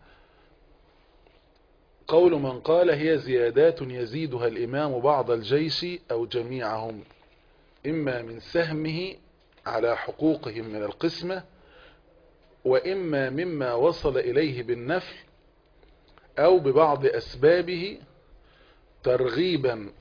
قول من قال هي زيادات يزيدها الإمام بعض الجيش أو جميعهم إما من سهمه على حقوقهم من القسمة وإما مما وصل إليه بالنفل أو ببعض أسبابه ترغيبا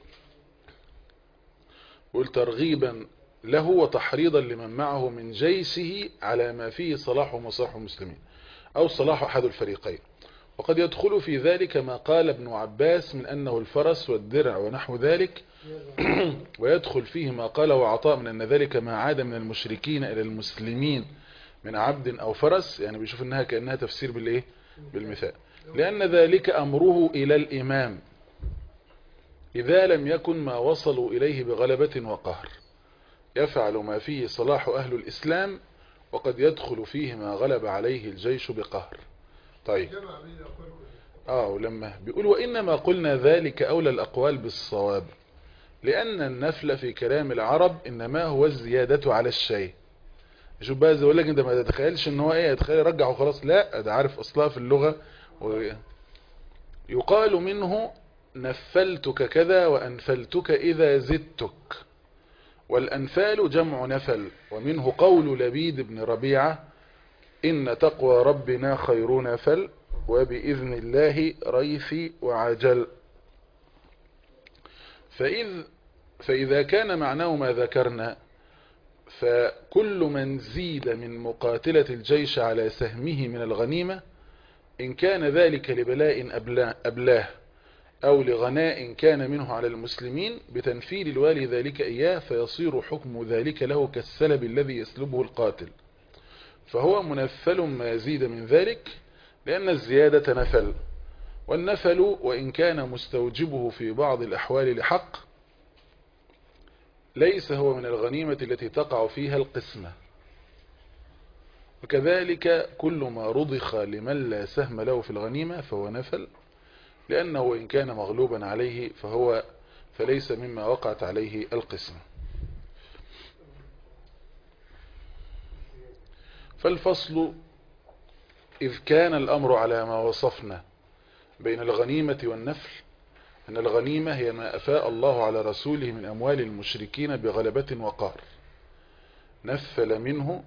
قل ترغيبا له وتحريضا لمن معه من جيشه على ما فيه صلاح ومصالح المسلمين أو صلاح أحد الفريقين وقد يدخل في ذلك ما قال ابن عباس من أنه الفرس والدرع ونحو ذلك ويدخل فيه ما قاله عطاء من أن ذلك ما عاد من المشركين إلى المسلمين من عبد أو فرس يعني بيشوف أنها كأنها تفسير بالإيه بالمثال لأن ذلك أمره إلى الإمام إذا لم يكن ما وصلوا إليه بغلبة وقهر يفعل ما فيه صلاح أهل الإسلام وقد يدخل فيه ما غلب عليه الجيش بقهر طيب جمع بين الأقوال كلها آه ولما بيقول وإنما قلنا ذلك أولى الأقوال بالصواب لأن النفل في كلام العرب إنما هو الزيادة على الشيء شوف بقى زي يقول لك انت ما تتخيلش ان هو ايه يتخيل يرجع وخلاص لا ده عارف اصلها في اللغة و... يقال منه نفلتك كذا وانفلتك اذا زدتك والانفال جمع نفل ومنه قول لبيد بن ربيعة ان تقوى ربنا خير نفل وبإذن الله ريث وعجل فإذ فإذا كان معناه ما ذكرنا فكل من زيد من مقاتلة الجيش على سهمه من الغنيمة إن كان ذلك لبلاء أبلاه, أبلاه أو لغناء كان منه على المسلمين بتنفيل الوالي ذلك إياه فيصير حكم ذلك له كالسلب الذي يسلبه القاتل فهو منفل ما يزيد من ذلك لأن الزيادة نفل والنفل وإن كان مستوجبه في بعض الأحوال لحق ليس هو من الغنيمة التي تقع فيها القسمة وكذلك كل ما رضخ لمن لا سهم له في الغنيمة فهو نفل لأنه إن كان مغلوبا عليه فهو فليس مما وقعت عليه القسمة فالفصل إذ كان الأمر على ما وصفنا بين الغنيمة والنفل أن الغنيمة هي ما أفاء الله على رسوله من أموال المشركين بغلبة وقار نفل منه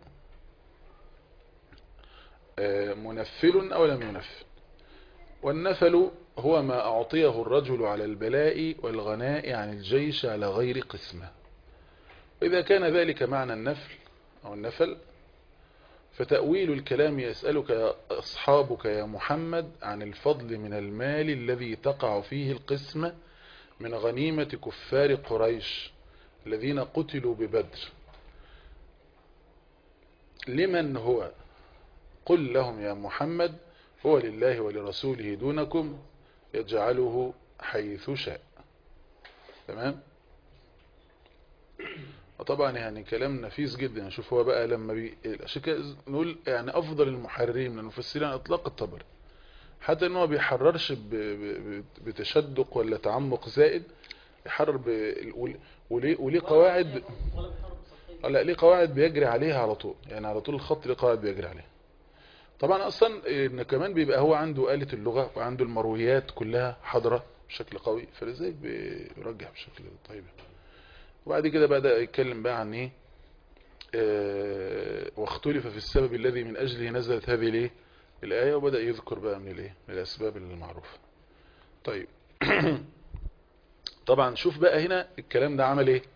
منفل أو لم ينفل والنفل هو ما أعطيه الرجل على البلاء والغناء عن الجيش على غير قسمة وإذا كان ذلك معنى النفل أو النفل فتأويل الكلام يسألك أصحابك يا محمد عن الفضل من المال الذي تقع فيه القسمة من غنيمة كفار قريش الذين قتلوا ببدر لمن هو قل لهم يا محمد هو لله ولرسوله دونكم يجعله حيث شاء تمام وطبعا يعني كلام نفيس جدا شوف هو بقى لما بي... عشان كده نقول يعني افضل المحررين من المفسرين على اطلاق الطبري حتى ان هو بيحررش ب... ب... بتشدق ولا تعمق زائد يحرر ب... وليه وليه قواعد لا ليه قواعد بيجري عليها على طول يعني على طول الخط ليه قواعد بيجري عليها طبعا اصلا ان كمان بيبقى هو عنده آلة اللغة وعنده المرويات كلها حاضرة بشكل قوي فلذلك بيرجح بشكل طيب وبعد كده بدأ يتكلم بقى عن ايه اه واختلف في السبب الذي من اجله نزلت هذه الايه الآية وبدأ يذكر بقى من الايه من الاسباب المعروفة طيب طبعا شوف بقى هنا الكلام ده عمل ايه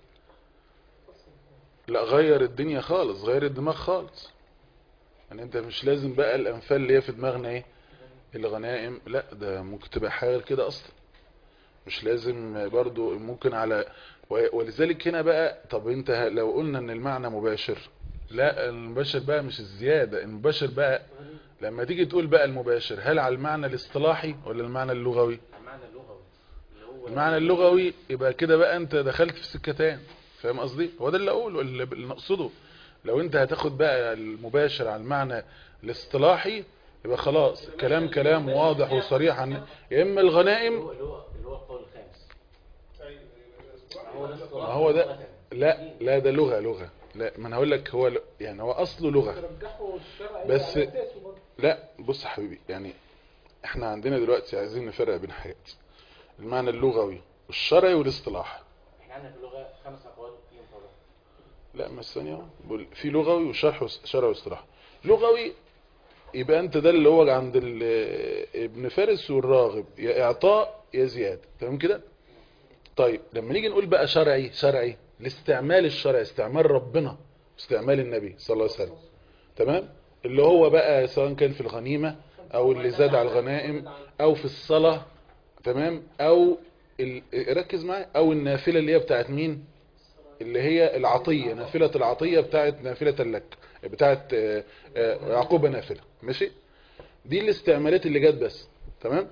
لا غير الدنيا خالص غير الدماغ خالص يعني انت مش لازم بقى الانفال اللي هي في دماغنا ايه الغنائم لا ده ممكن تبقى حاجه كده اصلا مش لازم برضو ممكن على ولذلك هنا بقى طب انت لو قلنا ان المعنى مباشر لا المباشر بقى مش الزيادة المباشر بقى لما تيجي تقول بقى المباشر هل على المعنى الاصطلاحي ولا المعنى اللغوي المعنى اللغوي اللي هو المعنى اللغوي يبقى كده بقى انت دخلت في سكتين فاهم قصدي هو ده اللي اقوله اللي نقصده لو انت هتاخد بقى المباشر على المعنى الاصطلاحي يبقى خلاص كلام كلام واضح وصريح عن يا اما الغنائم اللي هو اللي هو اللي هو القول الخامس هو ده ما اصطلاح هو ده لغة. لا لا ده لغة لغة لا ما انا هقول لك هو ل- يعني هو اصله لغة ترجحوا الشرع بس- على أساسه برضه. لا بص يا حبيبي يعني احنا عندنا دلوقتي عايزين نفرق بين حاجات المعنى اللغوي والشرعي والاصطلاح احنا عندنا في اللغة خمس أقوال فيهم طبعا لا ما الثانية بقول في لغوي وشرح وس- شرع واصطلاح لغوي يبقى انت ده اللي هو عند ال- ابن فارس والراغب يا اعطاء يا زيادة تمام كده طيب لما نيجي نقول بقى شرعي شرعي الاستعمال الشرعي استعمال ربنا استعمال النبي صلى الله عليه وسلم تمام اللي هو بقى سواء كان في الغنيمة او اللي زاد على الغنائم او في الصلاة تمام او ال... ركز معايا او النافلة اللي هي بتاعت مين اللي هي العطية نافلة العطية بتاعت نافلة لك بتاعت آه، آه، يعقوب نافلة ماشي دي الاستعمالات اللي جت بس تمام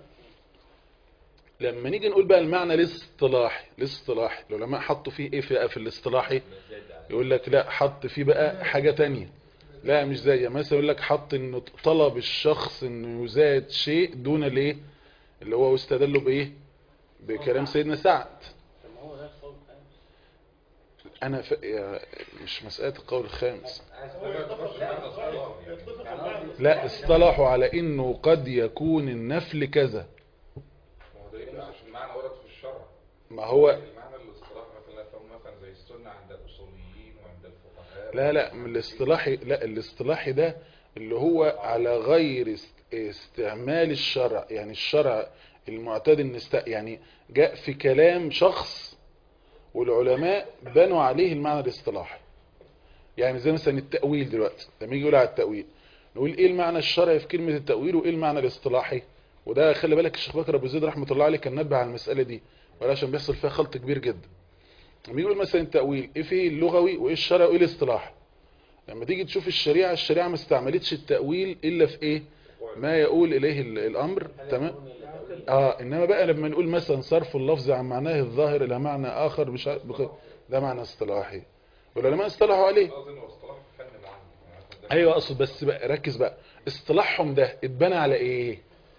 لما نيجي نقول بقى المعنى الاصطلاحي الاصطلاحي العلماء حطوا فيه ايه في, في الاصطلاحي يقول لك لا حط فيه بقى حاجة تانية لا مش زي مثلا يقول لك حط انه طلب الشخص انه يزاد شيء دون الايه اللي هو استدلوا بايه بكلام سيدنا سعد طب ما هو ده القول الخامس انا ف... يا- مش مسألة القول الخامس عايز ما يعتبرش معنى اصطلاح يعني يتفق يعني معنا قصدي- لا اصطلحوا على انه قد يكون النفل كذا ما هو ده يبقى عشان المعنى ورد في الشرع ما هو المعنى الاصطلاح مثلا يفهم مثلا زي السنة عند الأصوليين وعند الفقهاء لا لا من الاصطلاحي لا الاصطلاحي ده اللي هو على غير است- استعمال الشرع يعني الشرع المعتاد ان است... يعني جاء في كلام شخص والعلماء بنوا عليه المعنى الاصطلاحي يعني زي مثلا التأويل دلوقتي لما يجي يقول على التأويل نقول ايه المعنى الشرعي في كلمة التأويل وايه المعنى الاصطلاحي وده خلي بالك الشيخ بكر ابو زيد رحمه الله عليه كان نبه على المسألة دي ولا عشان بيحصل فيها خلط كبير جدا لما يقول مثلا التأويل ايه فيه اللغوي وايه الشرعي وايه الاصطلاحي لما تيجي تشوف الشريعة الشريعة ما استعملتش التأويل إلا في إيه ما يقول إليه ال- الأمر تمام آه إنما بقى لما نقول مثلا صرف اللفظ عن معناه الظاهر إلى معنى آخر مش عارف بخ- ده معنى اصطلاحي والعلماء اصطلحوا عليه أظن هو اصطلاح في فن العام يعني مثلا ده أيوة أقصد بس بقى ركز بقى اصطلاحهم ده اتبنى على إيه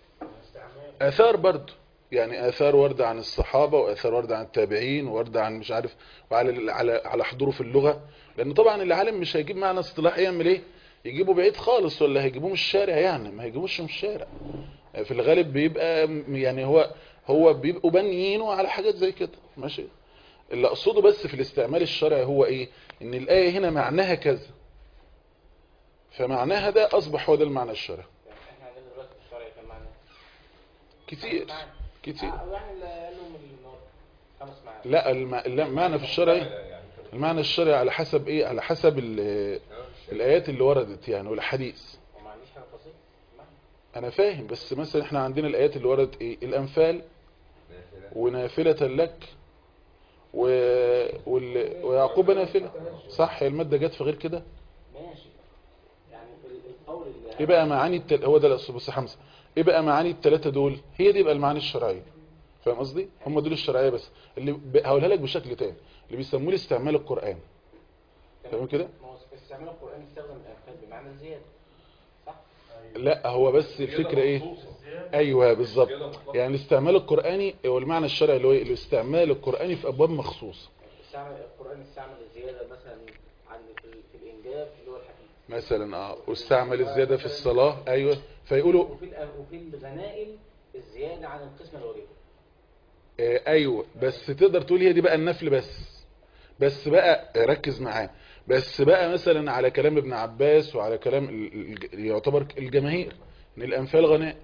آثار برضو يعني آثار وردة عن الصحابة وآثار وردة عن التابعين ووردة عن مش عارف وعلى على على حضوره في اللغة لأن طبعا العالم مش هيجيب معنى اصطلاحي يعمل إيه يجيبه بعيد خالص ولا هيجيبوه من الشارع يعني ما هيجيبوش من الشارع في الغالب بيبقى م- يعني هو هو بيبقوا بانيينه على حاجات زي كده ماشي اللي أقصده بس في الاستعمال الشرعي هو إيه إن الآية هنا معناها كذا فمعناها ده أصبح هو ده المعنى الشرعي يعني احنا عندنا دلوقتي في الشرع كان معنى كتير كتير آه، يعني اللي قالوا من النار خمس معاني لا الم- لا، المعنى في الشرعي يعني المعنى الشرعي على حسب ايه على حسب ال- الايات اللي وردت يعني والحديث وما عنديش حاجه بسيطه معنى. انا فاهم بس مثلا احنا عندنا الايات اللي وردت ايه الانفال ونافلة لك و... وال... ويعقوب نافلة صح هي المادة جت في غير كده ماشي يعني ال- القول اللي ايه بقى معاني التل... هو ده الأصل بص يا حمزة ايه بقى معاني الثلاثة دول هي دي بقى المعاني الشرعية فاهم قصدي هم دول الشرعية بس اللي ب... هقولها لك بشكل تاني اللي بيسموه استعمال القرآن تمام كده ما هو في استعمال القران يستخدم الانفال بمعنى الزياده صح لا هو بس الفكرة ايه ايوه بالظبط يعني الاستعمال القرآني هو المعنى الشرعي اللي هو إيه؟ الاستعمال القرآني في ابواب مخصوصة استعمل القران استعمل الزياده مثلا عن في, ال- في الانجاب اللي هو الحديث مثلا اه واستعمل الزيادة في الصلاة ايوه فيقولوا وفي الأ- وفي الغنائم الزياده عن القسمه الواجبه آه ايوه بس تقدر تقول هي دي بقى النفل بس بس بقى ركز معاه بس بقى مثلا على كلام ابن عباس وعلى كلام ال- ال- يعتبر الجماهير ان الانفال غناء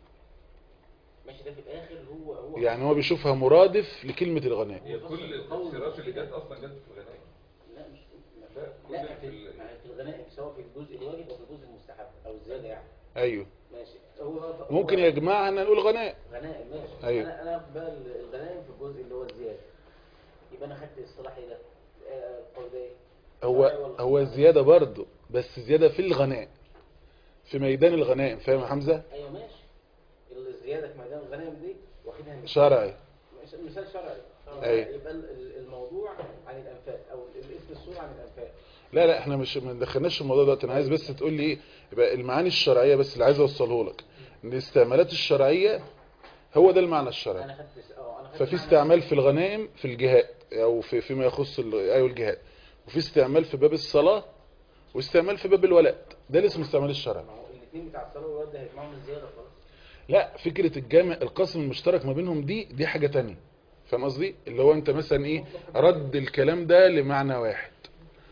ماشي ده في الاخر هو هو يعني هو بيشوفها مرادف لكلمة الغناء هي كل التفسيرات اللي جت اصلا جت في الغنائم لا مش لا كل لا في في, ال- يعني في الغنائم سواء في الجزء الواجب او في الجزء المستحب او الزياده يعني ايوه ماشي هو هو- ممكن يا جماعة ان نقول غناء غنائم ماشي أيوة. انا انا اخد بقى الغنائم في الجزء اللي هو الزياده يبقى انا خدت اصطلاحي ده آه، قول ده ايه هو هو زيادة برضه بس زيادة في الغناء في ميدان الغنائم فاهم يا حمزة ايوه ماشي الزياده في ميدان الغنائم دي واخدها من شرعي مش- مثال شرعي أيوة. يبقى ال- ال- الموضوع عن الانفال او ال- الاسم الصوره عن الانفال لا لا احنا مش ما دخلناش في الموضوع ده انا عايز بس تقول لي ايه يبقى المعاني الشرعية بس اللي عايز اوصله لك ان الاستعمالات الشرعية هو ده المعنى الشرعي انا خدت اه انا خدت ففي معنى- استعمال في الغنائم في الجهاد او في فيما يخص ال- ايوه الجهاد وفي استعمال في باب الصلاة واستعمال في باب الولاء ده اللي اسمه استعمال الشرعي ما هو الاثنين بتاع الصلاه والواد ده هيجمعهم الزياده خلاص لا فكرة الجامع القسم المشترك ما بينهم دي دي حاجة تانية فاهم قصدي اللي هو انت مثلا ايه رد الكلام ده لمعنى واحد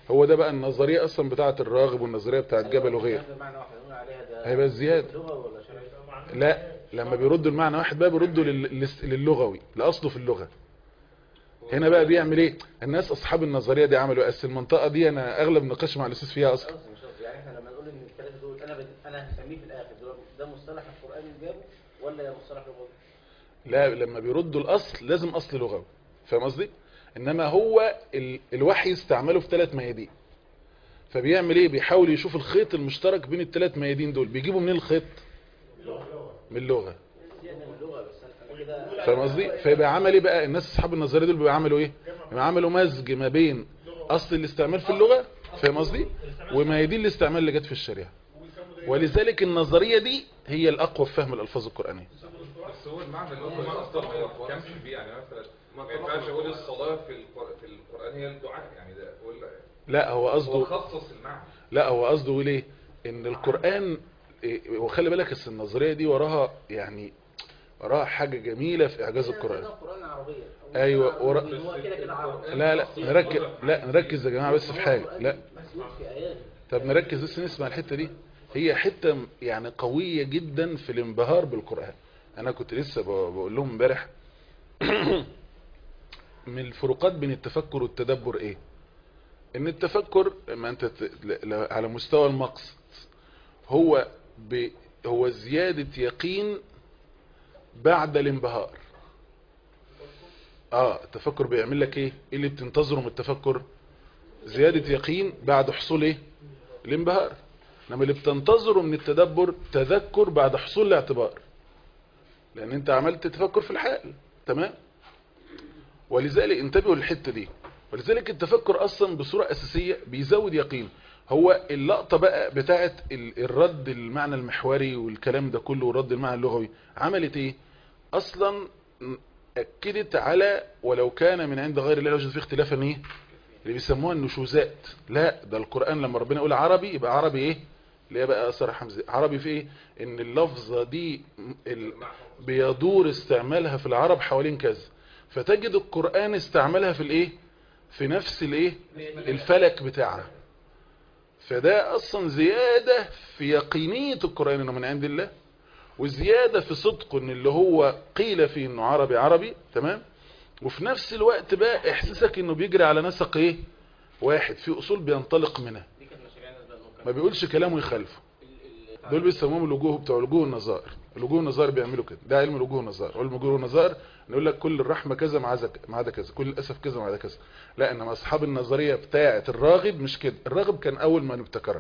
هو ده بقى النظريه اصلا بتاعه الراغب والنظريه بتاعه جبل وغيره ده معنى واحد نقول عليها ده هيبقى الزياده لغه ولا شرعيه لا لما بيردوا المعنى واحد بقى بيردوا لل- لل- للغوي لاصله في اللغه هنا بقى بيعمل ايه الناس اصحاب النظريه دي عملوا إيه؟ أصل المنطقه دي انا اغلب نقاش مع الاستاذ فيها اصلا قصدي مش قصدي يعني احنا لما نقول ان الثلاثه دول انا بد... انا هسميه في الاخر دول ده مصطلح القران اللي جابه ولا ده مصطلح لغوي؟ لا لما بيردوا الاصل لازم اصل لغوي فاهم قصدي انما هو ال... الوحي استعمله في ثلاث ميادين فبيعمل ايه بيحاول يشوف الخيط المشترك بين الثلاث ميادين دول بيجيبوا منين الخيط من اللغه يعني من اللغه بس انا أنا كده فاهم قصدي فيبقى عمل ايه بقى الناس اصحاب النظريه دول بيبقى عملوا ايه بيبقى عملوا مزج ما بين اصل الاستعمال في اللغه فاهم قصدي وميادين الاستعمال اللي جت في الشريعه ولذلك النظريه دي هي الاقوى في فهم الالفاظ القرانيه بس هو المعنى اللي هو اصلا ما يفهمش فيه يعني مثلا ما ينفعش اقول الصلاه في القر- في القران هي الدعاء يعني ده ولا لا هو هو قصده خصص المعنى لا هو قصده يقول ايه ان القرآن إيه، وخلي بالك أصل النظرية دي وراها يعني وراها حاجة جميلة في اعجاز القرآن القران عربيه أيوة، ورا- هو كده كده عربي لا لا نركز لا نركز يا جماعة بس في حاجة لا مسؤول في ايات طب نركز بس نسمع الحتة دي هي حتة يعني قوية جدا في الانبهار بالقرآن انا كنت لسه ب- بقول لهم امبارح من الفروقات بين التفكر والتدبر ايه ان التفكر ما انت ت- ل- ل- على مستوى المقصد هو ب هو زيادة يقين بعد الانبهار اه التفكر بيعمل لك ايه ايه اللي بتنتظره من التفكر زيادة يقين بعد حصول ايه الانبهار انما اللي بتنتظره من التدبر تذكر بعد حصول الاعتبار لان انت عملت تفكر في الحال تمام ولذلك انتبهوا للحته دي ولذلك التفكر اصلا بصوره اساسيه بيزود يقين هو اللقطه بقى بتاعه ال- الرد المعنى المحوري والكلام ده كله والرد المعنى اللغوي عملت ايه اصلا اكدت على ولو كان من عند غير الله لوجد فيه اختلافا ايه اللي بيسموها النشوزات لا ده القران لما ربنا يقول عربي يبقى عربي ايه اللي هي بقى اثر حمزه عربي في ايه ان اللفظه دي ال... بيدور استعمالها في العرب حوالين كذا فتجد القرآن استعملها في الايه في نفس الايه الفلك بتاعها فده اصلا زيادة في يقينية القرآن انه من عند الله وزيادة في صدق ان اللي هو قيل فيه انه عربي عربي تمام وفي نفس الوقت بقى احساسك انه بيجري على نسق ايه واحد في اصول بينطلق منها دي كانت مشاريع الناس بقى ما بيقولش كلامه يخالفه دول بيسموهم الوجوه بتوع الوجوه النظائر الوجوه النظائر بيعملوا كده ده علم الوجوه النظائر علم الوجوه النظائر نقول لك كل الرحمه كذا مع ذا مع ده كذا كل الاسف كذا مع ده كذا لا انما اصحاب النظريه بتاعه الراغب مش كده الراغب كان اول ما نبتكرها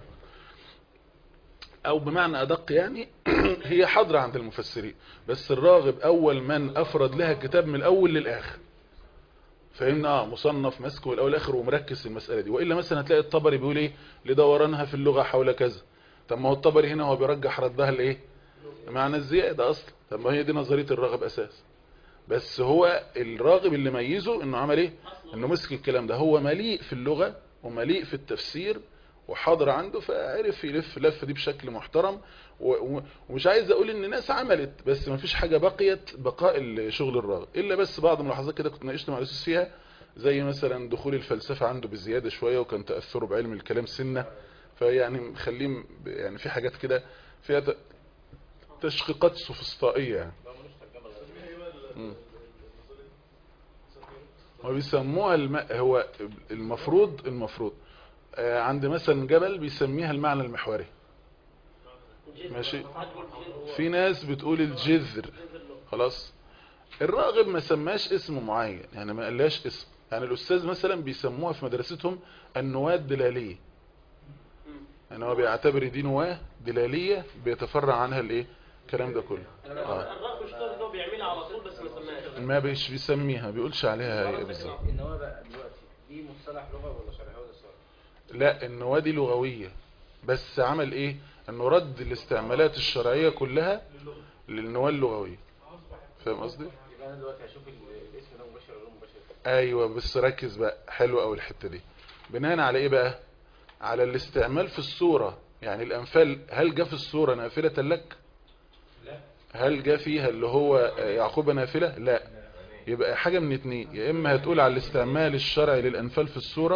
او بمعنى ادق يعني هي حاضره عند المفسرين بس الراغب اول من افرد لها كتاب من الاول للاخر فهمنا اه مصنف ماسكه من الاول للاخر ومركز في المساله دي والا مثلا هتلاقي الطبري بيقول ايه لدورانها في اللغه حول كذا طب ما هو الطبري هنا هو بيرجح ردها لايه معنى الزياده اصلا طب ما هي دي نظريه الراغب اساس بس هو الراغب اللي ميزه انه عمل ايه انه مسك الكلام ده هو مليء في اللغه ومليء في التفسير وحاضر عنده فعرف يلف اللفه دي بشكل محترم و- و- ومش عايز اقول ان ناس عملت بس ما فيش حاجه بقيت بقاء الشغل الراغب الا بس بعض الملاحظات كده كنت ناقشت مع الاستاذ فيها زي مثلا دخول الفلسفه عنده بزياده شويه وكان تاثره بعلم الكلام سنه فيعني مخليه م- يعني في حاجات كده فيها ت- تشقيقات سوفسطائيه يعني مم. هو بيسموها الم... هو المفروض المفروض آه، عند مثلا جبل بيسميها المعنى المحوري ماشي في ناس بتقول الجذر خلاص الراغب ما سماش اسم معين يعني ما قالهاش اسم يعني الاستاذ مثلا بيسموها في مدرستهم النواة الدلاليه يعني هو بيعتبر دي نواه دلاليه بيتفرع عنها الايه الكلام ده كله آه. الرغم مش طالب هو بيعملها على طول بس ما سماهاش ما بيش بيسميها بيقولش عليها ايه بالظبط النواه بقى دلوقتي دي مصطلح لغه ولا شرعيه ولا صار لا النواه دي لغويه بس عمل ايه انه رد الاستعمالات الشرعيه كلها للنواه اللغويه فاهم قصدي يبقى انا دلوقتي هشوف ال- الاسم ده مباشر ولا غير مباشر ايوه بس ركز بقى حلو قوي الحته دي بناء على ايه بقى على الاستعمال في الصوره يعني الانفال هل جاء في الصوره نافله لك لا هل جاء فيها اللي هو يعقوب نافله لا يبقى حاجه من اتنين يا اما هتقول على الاستعمال الشرعي للانفال في الصوره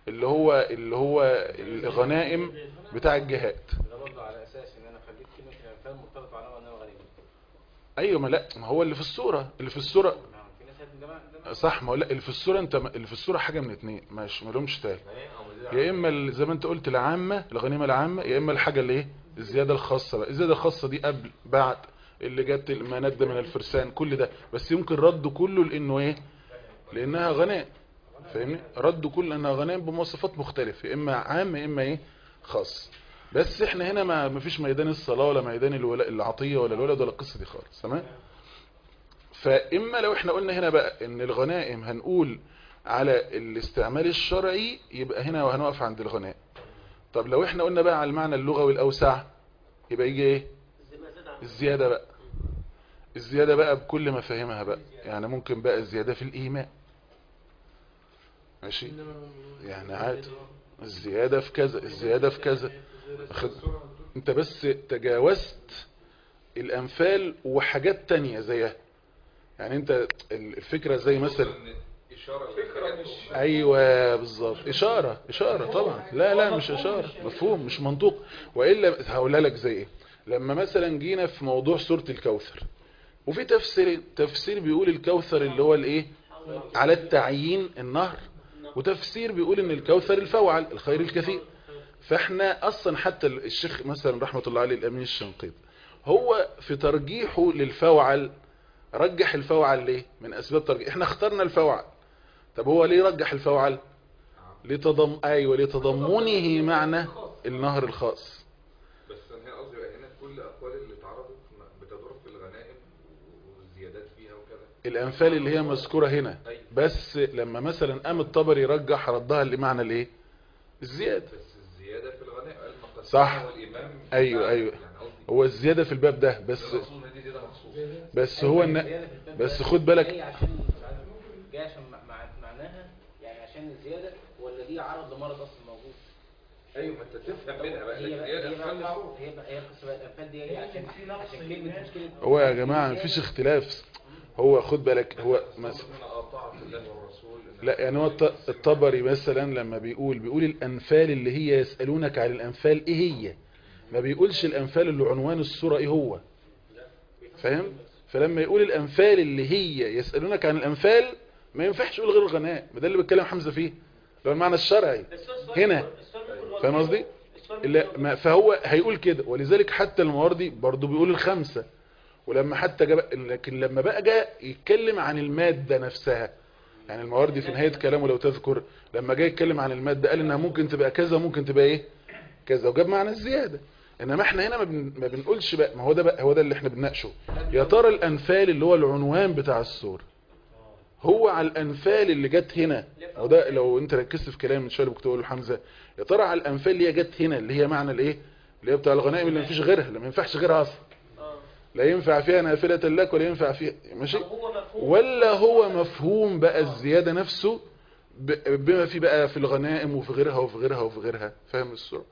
اللي هو اللي هو الغنائم بتاع الجهاد ده برضه على اساس ان انا خليت كلمه الانفال مرتبطه على انها غنيمه ايوه ما لا ما هو اللي في الصوره اللي في الصوره نعم في ناس هتجمع جماعة صح ما هو لا اللي في الصوره انت اللي في الصوره حاجه من اتنين مش ما لهمش تاني يا اما ال- زي ما انت قلت العامه الغنيمه العامه يا اما الحاجه اللي ايه الزياده الخاصه بقى الزياده الخاصه دي قبل بعد اللي جت المناد ده من الفرسان كل ده بس يمكن رده كله لانه ايه لانها غنائم فاهمني رده كله لانها غنائم بمواصفات مختلفه يا اما عام يا اما ايه خاص بس احنا هنا ما مفيش ميدان الصلاه ولا ميدان الولاء العطيه ولا الولد ولا القصه دي خالص تمام فاما لو احنا قلنا هنا بقى ان الغنائم هنقول على الاستعمال الشرعي يبقى هنا وهنقف عند الغنائم طب لو احنا قلنا بقى على المعنى اللغوي الاوسع يبقى يجي ايه الزيادة بقى الزيادة بقى بكل مفاهيمها بقى يعني ممكن بقى الزيادة في الايمان ماشي يعني عادي الزيادة في كذا الزيادة في كذا أخد... انت بس تجاوزت الامثال وحاجات تانية زيها يعني انت الفكرة زي مثلا اشاره فكره مش ايوه بالظبط اشاره اشاره طبعا لا لا مش اشاره مفهوم مش منطوق والا هقولها لك زي ايه لما مثلا جينا في موضوع سوره الكوثر وفي تفسير تفسير بيقول الكوثر اللي هو الايه على التعيين النهر وتفسير بيقول ان الكوثر الفوعل الخير الكثير فاحنا اصلا حتى الشيخ مثلا رحمه الله عليه الامين الشنقيط هو في ترجيحه للفوعل رجح الفوعل ليه من اسباب ترجيح احنا اخترنا الفوعل طب هو ليه رجح الفوعل لتضم ايوه لتضمنه معنى النهر الخاص بس انا قصدي بقى هنا كل الاقوال اللي اتعرضت بتدور في الغنائم والزيادات فيها وكذا الامثال اللي هي مذكوره هنا بس لما مثلا قام الطبري رجح ردها لمعنى الايه الزياده بس الزياده في الغنائم قال مقدسة صح. والامام ايوه ايوه يعني قصدي هو الزياده في الباب ده بس ده مقصود إن دي زياده مخصوص بس هو الن... الزيادة في الباب بس ده خد بالك- جاي عشان جاي عشان مع- مع- معناها يعني عشان الزيادة ولا دي عرض لمرض اصلا موجود ايوه ما انت تفهم منها بقى هي لكن بقى هي هي الأفعال بقى معروفة. هي بقى هي القصه بقى الانفال دي جايه عشان عشان كلمه مشكله هو يا جماعه مفيش اختلاف هو خد بالك هو مثلا من طاعه الله والرسول إن لا يعني هو الط- الطبري مثلا لما بيقول بيقول الأنفال اللي هي يسألونك عن الأنفال إيه هي ما بيقولش الأنفال اللي عنوان السورة إيه هو فاهم فلما يقول الأنفال اللي هي يسألونك عن الأنفال ما ينفعش يقول غير الغناء ما ده اللي بيتكلم حمزة فيه اللي هو المعنى الشرعي هنا فاهم قصدي لا ما فهو هيقول كده ولذلك حتى المواردي برضو بيقول الخمسة ولما حتى جاب لكن لما بقى جاء يتكلم عن المادة نفسها يعني المواردي في نهاية كلامه لو تذكر لما جاي يتكلم عن المادة قال انها ممكن تبقى كذا ممكن تبقى ايه كذا وجاب معنى الزيادة انما احنا هنا ما, بن... ما بنقولش بقى ما هو ده بقى هو ده اللي احنا بنناقشه يا ترى الانفال اللي هو العنوان بتاع السور هو على الانفال اللي جت هنا وده لو انت ركزت في كلام من شويه اللي كنت بقوله لحمزه يا ترى على الانفال اللي هي جت هنا اللي هي معنى الايه اللي هي بتاع الغنائم اللي ما فيش غيرها اللي ما ينفعش غيرها اصلا لا ينفع فيها نافله لك ولا ينفع فيها ماشي هو مفهوم ولا هو مفهوم بقى الزيادة نفسه ب- بما في بقى في الغنائم وفي غيرها وفي غيرها وفي غيرها فاهم الصورة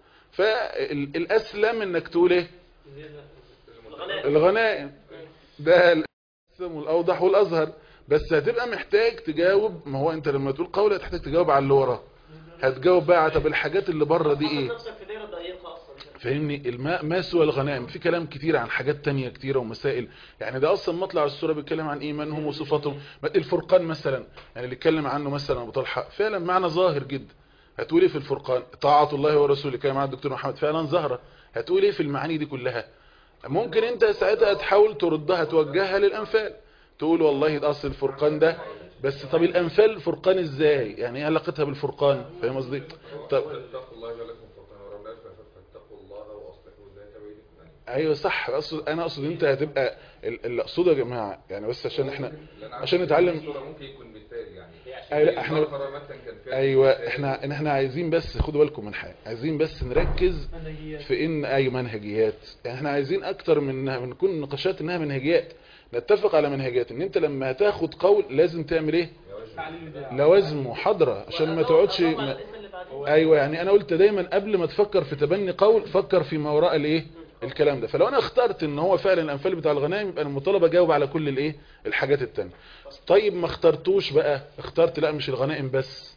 فالأسلم انك تقول ايه الغنائم الغنائم ده الأسلم والأوضح والأظهر بس هتبقى محتاج تجاوب ما هو انت لما تقول قول هتحتاج تجاوب على اللي وراه هتجاوب بقى على طب الحاجات اللي بره دي ايه حط نفسك في دايره ضيقه اصلا فاهمني الماء ما سوى الغنائم في كلام كتير عن حاجات تانية كتيرة ومسائل يعني ده اصلا مطلع السورة بيتكلم عن ايمانهم وصفاتهم الفرقان مثلا يعني اللي اتكلم عنه مثلا ابو طلحه فعلا معنى ظاهر جدا هتقول ايه في الفرقان طاعة الله ورسوله كما مع الدكتور محمد فعلا ظاهرة هتقول ايه في المعاني دي كلها ممكن انت ساعتها تحاول تردها توجهها للانفال تقول والله ده اصل الفرقان ده بس طب الانفال فرقان ازاي يعني ايه علاقتها بالفرقان فاهم قصدي طب اتقوا الله ولكم فرقان ورب العالمين فاتقوا الله واصلحوا ذات بينكم ايوه صح اقصد انا اقصد انت هتبقى ال- اللي اقصده يا جماعه يعني بس عشان احنا لأن عشان عارف نتعلم الصورة ممكن يكون مثال يعني أي لا احنا البقرة مثلا كان فيها ايوه مثال. احنا إن احنا عايزين بس خدوا بالكم من حاجه عايزين بس نركز في ان اي منهجيات يعني احنا عايزين اكتر من من نكون نقاشات انها منهجيات نتفق على منهجيات ان انت لما هتاخد قول لازم تعمل ايه لوازم وحضره عشان ما تقعدش ما ايوه يعني انا قلت دايما قبل ما تفكر في تبني قول فكر في ما وراء الايه الكلام ده فلو انا اخترت ان هو فعلا الانفال بتاع الغنائم يبقى المطالبه اجاوب على كل الايه الحاجات التانية طيب ما اخترتوش بقى اخترت لا مش الغنائم بس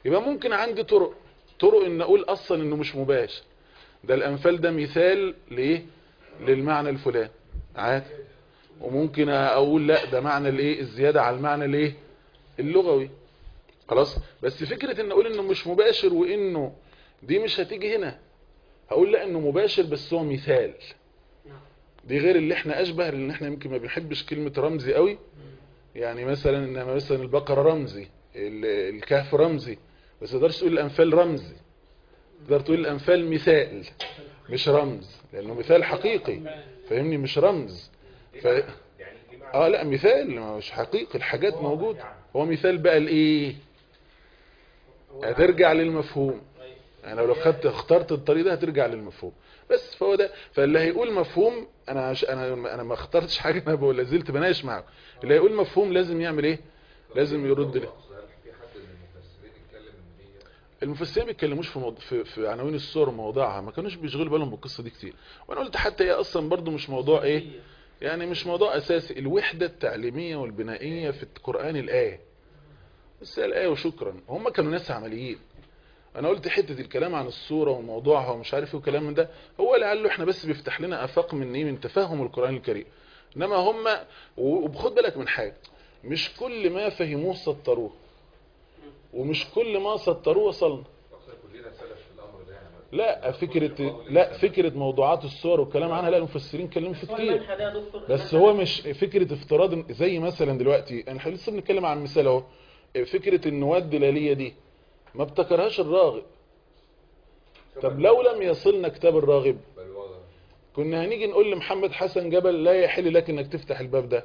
يبقى ممكن عندي طرق طرق ان اقول اصلا انه مش مباشر ده الانفال ده مثال لايه للمعنى الفلاني عادي وممكن اقول لا ده معنى الايه الزياده على المعنى الايه اللغوي خلاص بس فكره ان اقول انه مش مباشر وانه دي مش هتيجي هنا هقول لا انه مباشر بس هو مثال دي غير اللي احنا اشبه لان احنا يمكن ما بنحبش كلمه رمزي قوي يعني مثلا انما مثلا البقره رمزي ال- الكهف رمزي بس ما تقدرش تقول الانفال رمزي تقدر تقول الانفال مثال مش رمز لانه مثال حقيقي فاهمني مش رمز ف... اه لا مثال مش حقيقي الحاجات موجوده هو مثال بقى الايه هترجع للمفهوم يعني لو خدت اخترت الطريق ده هترجع للمفهوم بس فهو ده فاللي هيقول مفهوم انا عش- انا انا ما اخترتش حاجه انا بقول لازلت بناقش معاكم اللي هيقول مفهوم لازم يعمل ايه لازم يرد ليه هل في حد من المفسرين اتكلم ان هي المفسرين ما بيتكلموش في, موض... في في عناوين الصور ومواضيعها ما كانوش بيشغلوا بالهم بالقصه دي كتير وانا قلت حتى هي اصلا برضو مش موضوع ايه يعني مش موضوع اساسي الوحده التعليميه والبنائيه في القران الايه بس هي الايه وشكرا هم كانوا ناس عمليين انا قلت حته الكلام عن الصوره وموضوعها ومش عارف ايه وكلام من ده هو لعله احنا بس بيفتح لنا افاق من ايه من تفهم القران الكريم انما هم وبخد بالك من حاجه مش كل ما فهموه سطروه ومش كل ما سطروه وصلنا اصلا كلنا سلف في الامر ده يعني لا فكرة لا فكرة موضوعات الصور والكلام عنها لا المفسرين اتكلموا في كتير المنحة ده يا دكتور بس هو مش فكرة افتراض زي مثلا دلوقتي احنا لسه بنتكلم عن مثال اهو فكرة النواة الدلالية دي ما ابتكرهاش الراغب طب لو لم يصلنا كتاب الراغب بل واضح كنا هنيجي نقول لمحمد حسن جبل لا يحل لك انك تفتح الباب ده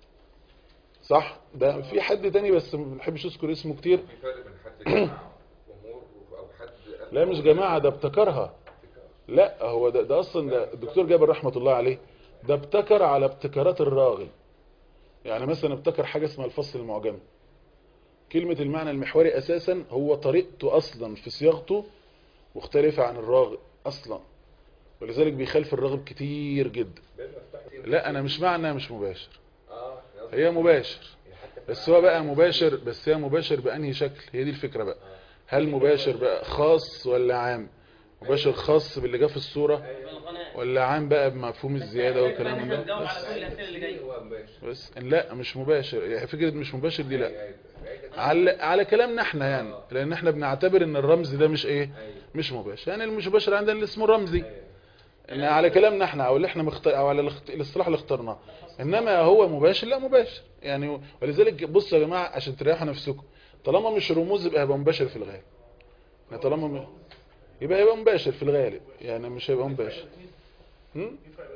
صح ده في حد تاني بس ما بنحبش اذكر اسمه كتير في فرق بين حد جماعه امور او حد قال لا مش جماعة ده ابتكرها لا هو ده, ده اصلا ده الدكتور جابر رحمة الله عليه ده ابتكر على ابتكارات الراغب يعني مثلا ابتكر حاجة اسمها الفصل المعجمي كلمة المعنى المحوري اساسا هو طريقته اصلا في صياغته مختلفة عن الراغب اصلا ولذلك بيخالف الراغب كتير جدا لا انا مش معنى مش مباشر هي مباشر بس هو بقى مباشر بس هي مباشر بأنهي شكل هي دي الفكرة بقى هل مباشر بقى خاص ولا عام مباشر خاص باللي جه في الصورة بالغناء ولا عام بقى بمفهوم الزيادة والكلام ده هنجاوب بس, على كل الاسئله اللي جايه بس لا مش مباشر يعني فكرة مش مباشر دي لا على على كلامنا احنا يعني لان احنا بنعتبر ان الرمز ده مش ايه مش مباشر يعني المش مباشر عندنا اللي اسمه رمزي ان على كلامنا احنا او اللي احنا مختار او على الاخت- الاصطلاح اللي اخترناه انما هو مباشر لا مباشر يعني ولذلك بصوا يا جماعه عشان تريحوا نفسكم طالما مش رموز يبقى هيبقى مباشر في الغالب يعني طالما م... يبقى هيبقى مباشر في الغالب يعني مش هيبقى مباشر هم؟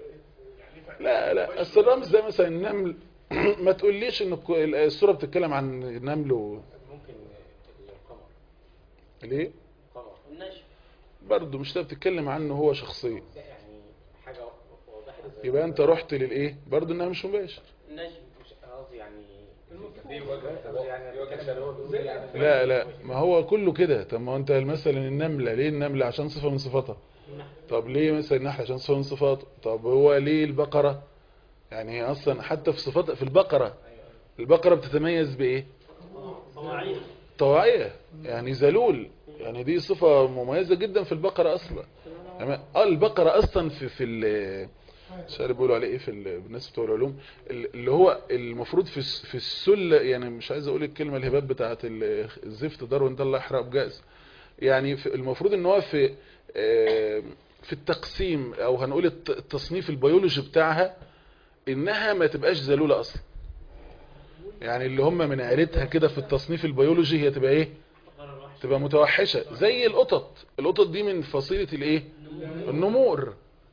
لا لا اصل الرمز ده مثلا النمل ما تقوليش ان الك- الصوره بتتكلم عن النمل و... ممكن القمر ليه قمر النشف برضه مش ده بتتكلم عنه هو شخصيا ده يعني حاجة واضحة زي يبقى انت رحت للايه برضه انها مش مباشر النشف مش قصدي يعني دي وجه يعني دي وجه الكلام اللي هو بيقوله يعني لا لا ما هو كله كده طب ما هو انت مثلا النملة ليه النملة عشان صفة من صفاتها طب ليه مثلا النحل عشان صفة من صفاته طب هو ليه البقرة يعني هي اصلا حتى في صفات في البقرة البقرة بتتميز بايه طواعية طواعية يعني ذلول يعني دي صفة مميزة جدا في البقرة اصلا تمام؟ اه البقرة اصلا في في ال مش عارف بيقولوا عليه ايه في ال- بالناس بتوع العلوم ال- اللي هو المفروض في الس- في السل يعني مش عايز اقول الكلمه الهباب بتاعه ال- الزفت داروين ده الله يحرقه بجاز يعني في- المفروض ان هو في آه، في التقسيم او هنقول الت- التصنيف البيولوجي بتاعها انها ما تبقاش ذلوله اصلا يعني اللي هم من عيلتها كده في التصنيف البيولوجي هي تبقى ايه تبقى متوحشه زي القطط القطط دي من فصيله الايه النمور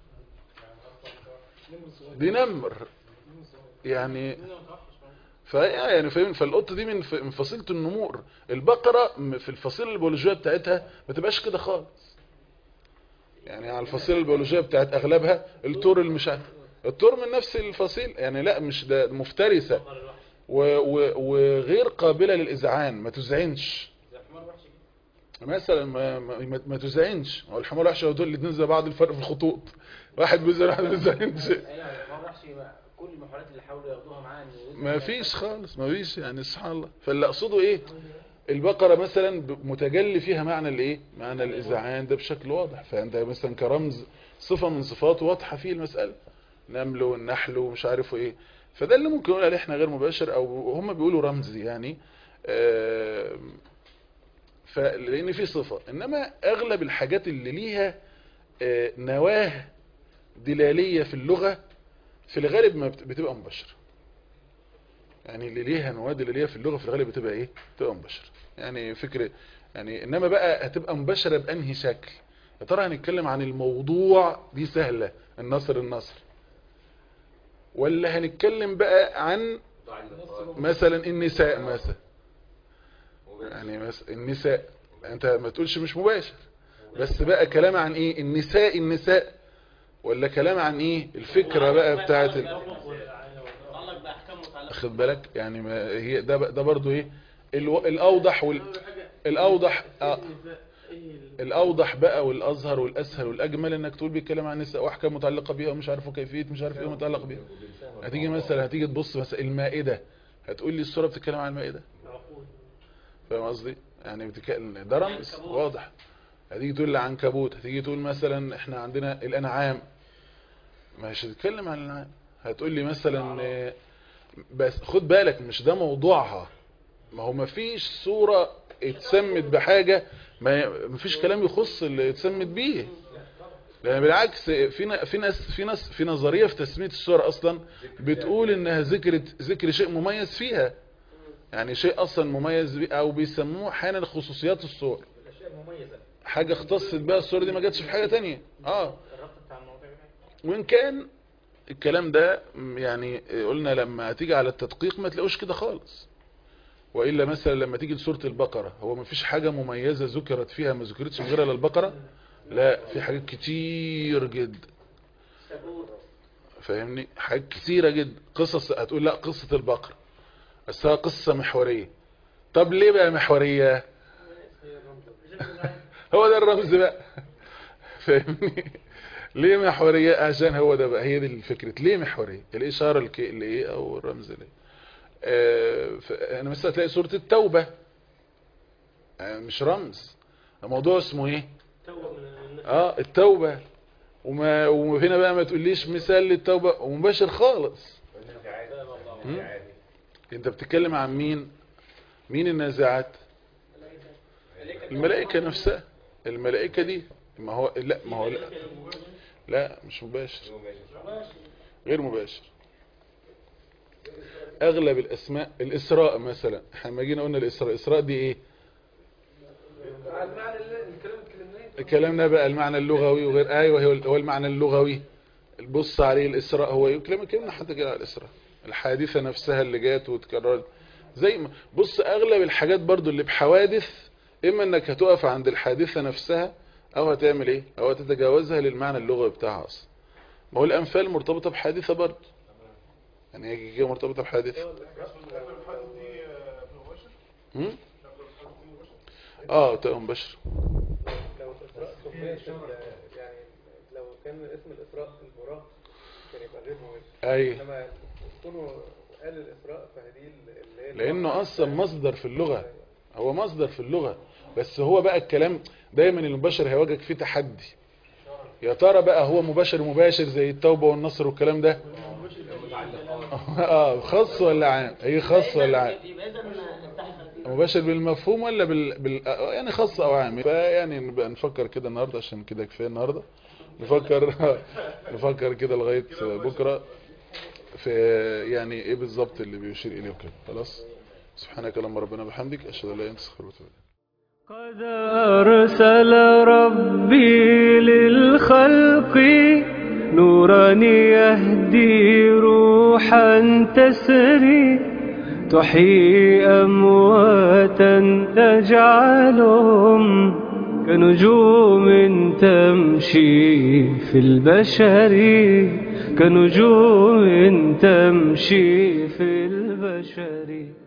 دي نمر يعني فهي يعني فاهم فالقطه دي من ف- من فصيله النمور البقره م- في الفصيله البيولوجيه بتاعتها ما تبقاش كده خالص يعني على الفصيله البيولوجيه بتاعت اغلبها التور اللي مش عارف التور من نفس الفصيل يعني لا مش ده مفترسه و و وغير قابله للاذعان ما تزعنش مثلا ما, ما, ما تزعنش هو الحمار وحشه ودول الاثنين زي بعض الفرق في الخطوط واحد بيزعن واحد ما بيزعنش ايوه ما راحش كل المحاولات اللي حاولوا ياخدوها معاه إن يوزن ما فيش خالص ما فيش يعني سبحان الله فاللي اقصده ايه البقرة مثلا ب- متجلي فيها معنى الايه معنى الإذعان ده بشكل واضح فانت مثلا كرمز صفة من صفاته واضحة فيه المسألة نمل والنحل ومش عارف ايه فده اللي ممكن نقول عليه احنا غير مباشر او هم بيقولوا رمزي يعني آم، فلان في صفة انما اغلب الحاجات اللي ليها آه، نواه دلالية في اللغة في الغالب ما بت- بتبقى مباشرة يعني اللي ليها نواه دلالية في اللغة في الغالب بتبقى ايه بتبقى مباشرة يعني فكرة يعني انما بقى هتبقى مباشرة بانهي شكل يا ترى هنتكلم عن الموضوع دي سهلة النصر النصر ولا هنتكلم بقى عن مثلا النساء مثلا يعني مثلا النساء انت ما تقولش مش مباشر بس بقى كلام عن ايه النساء النساء ولا كلام عن ايه الفكرة بقى بتاعت ال... الله باحكام متعلقه خد بالك يعني ما هي ده ب- ده برضو ايه الو... الاوضح وال... الاوضح آه. الاوضح بقى والاظهر والاسهل والاجمل انك تقول بيتكلم عن النساء واحكام متعلقه بيها ومش عارف كيفيه مش عارف ايه متعلق بيها هتيجي مثلا هتيجي تبص مثلا المائده هتقول لي السوره بتتكلم عن المائده فاهم قصدي يعني بتتكلم ده رمز واضح هتيجي تقول العنكبوت هتيجي تقول مثلا احنا عندنا الانعام مش هتتكلم عن الانعام هتقول لي مثلا آه، بس خد بالك مش ده موضوعها ما هو ما فيش صورة اتسمت بحاجة ما ما فيش كلام يخص اللي اتسمت بيه لان بالعكس في ن- في ناس في ناس في نظرية في تسمية الصورة اصلا بتقول انها ذكرت ذكر شيء مميز فيها يعني شيء اصلا مميز بيه او بيسموه احيانا خصوصيات الصور حاجة اختصت بها الصورة دي ما جاتش في حاجة تانية اه الربط بتاع الموضوع وإن كان الكلام ده م- يعني قلنا لما تيجي على التدقيق ما تلاقوش كده خالص وإلا مثلا لما تيجي لسورة البقرة هو ما فيش حاجة مميزة ذكرت فيها ما ذكرتش غير للبقرة لا في حاجات كتير جدا فاهمني حاجات كتيرة جدا قصص هتقول لا قصة البقرة بس هي قصة محورية طب ليه بقى محورية هو ده الرمز بقى فاهمني ليه محورية عشان هو ده بقى هي دي الفكرة ليه محورية الإشارة لك- لإيه أو الرمز لإيه آه، ف- أنا مثلا تلاقي سورة التوبة آه، مش رمز الموضوع اسمه إيه توبه من الناس اه التوبة وما وهنا بقى ما تقوليش مثال للتوبة ومباشر خالص مم؟ انت بتتكلم عن مين مين النازعات الملائكة نفسها الملائكة دي ما هو لا ما هو لا, لا مش مباشر غير مباشر اغلب الاسماء الاسراء مثلا احنا لما جينا قلنا الاسراء الاسراء دي ايه المعنى اللي الكلام اتكلمناه كلامنا بقى المعنى اللغوي وغير ايوه هو هو المعنى اللغوي بص عليه الاسراء هو ايه كلام كلامنا حتى كده على الاسراء الحادثه نفسها اللي جات واتكررت زي ما بص اغلب الحاجات برضو اللي بحوادث اما انك هتقف عند الحادثه نفسها او هتعمل ايه او هتتجاوزها للمعنى اللغوي بتاعها اصلا ما هو الانفال مرتبطه بحادثه برضو يعني هي كده مرتبطه بحادثه هم؟ اه تبقى مباشر لو الإسراء سميت ال- يعني لو كان اسم الإسراء في البراق كان يبقى غير مباشر اي إنما كونه قال الإسراء فهذه اللي هي لانه اصلا مصدر في اللغة هو مصدر في اللغة بس هو بقى الكلام دايما المباشر هيواجهك فيه تحدي يا ترى بقى هو مباشر مباشر زي التوبة والنصر والكلام ده اه خاص ولا عام هي خاص ولا عام يبقى اذا تحت مباشر بالمفهوم ولا بال... بال... آه، يعني خاص او عام فيعني نبقى نفكر كده النهارده عشان كده كفايه النهارده نفكر نفكر كده لغايه بكره في يعني ايه بالظبط اللي بيشير اليه وكده خلاص سبحانك اللهم ربنا بحمدك اشهد ان لا اله الا انت استغفرك واتوب إليك. قد أرسل ربي للخلق نورا يهدي روحا تسري تحيي أمواتا تجعلهم كنجوم تمشي في البشر كنجوم تمشي في البشر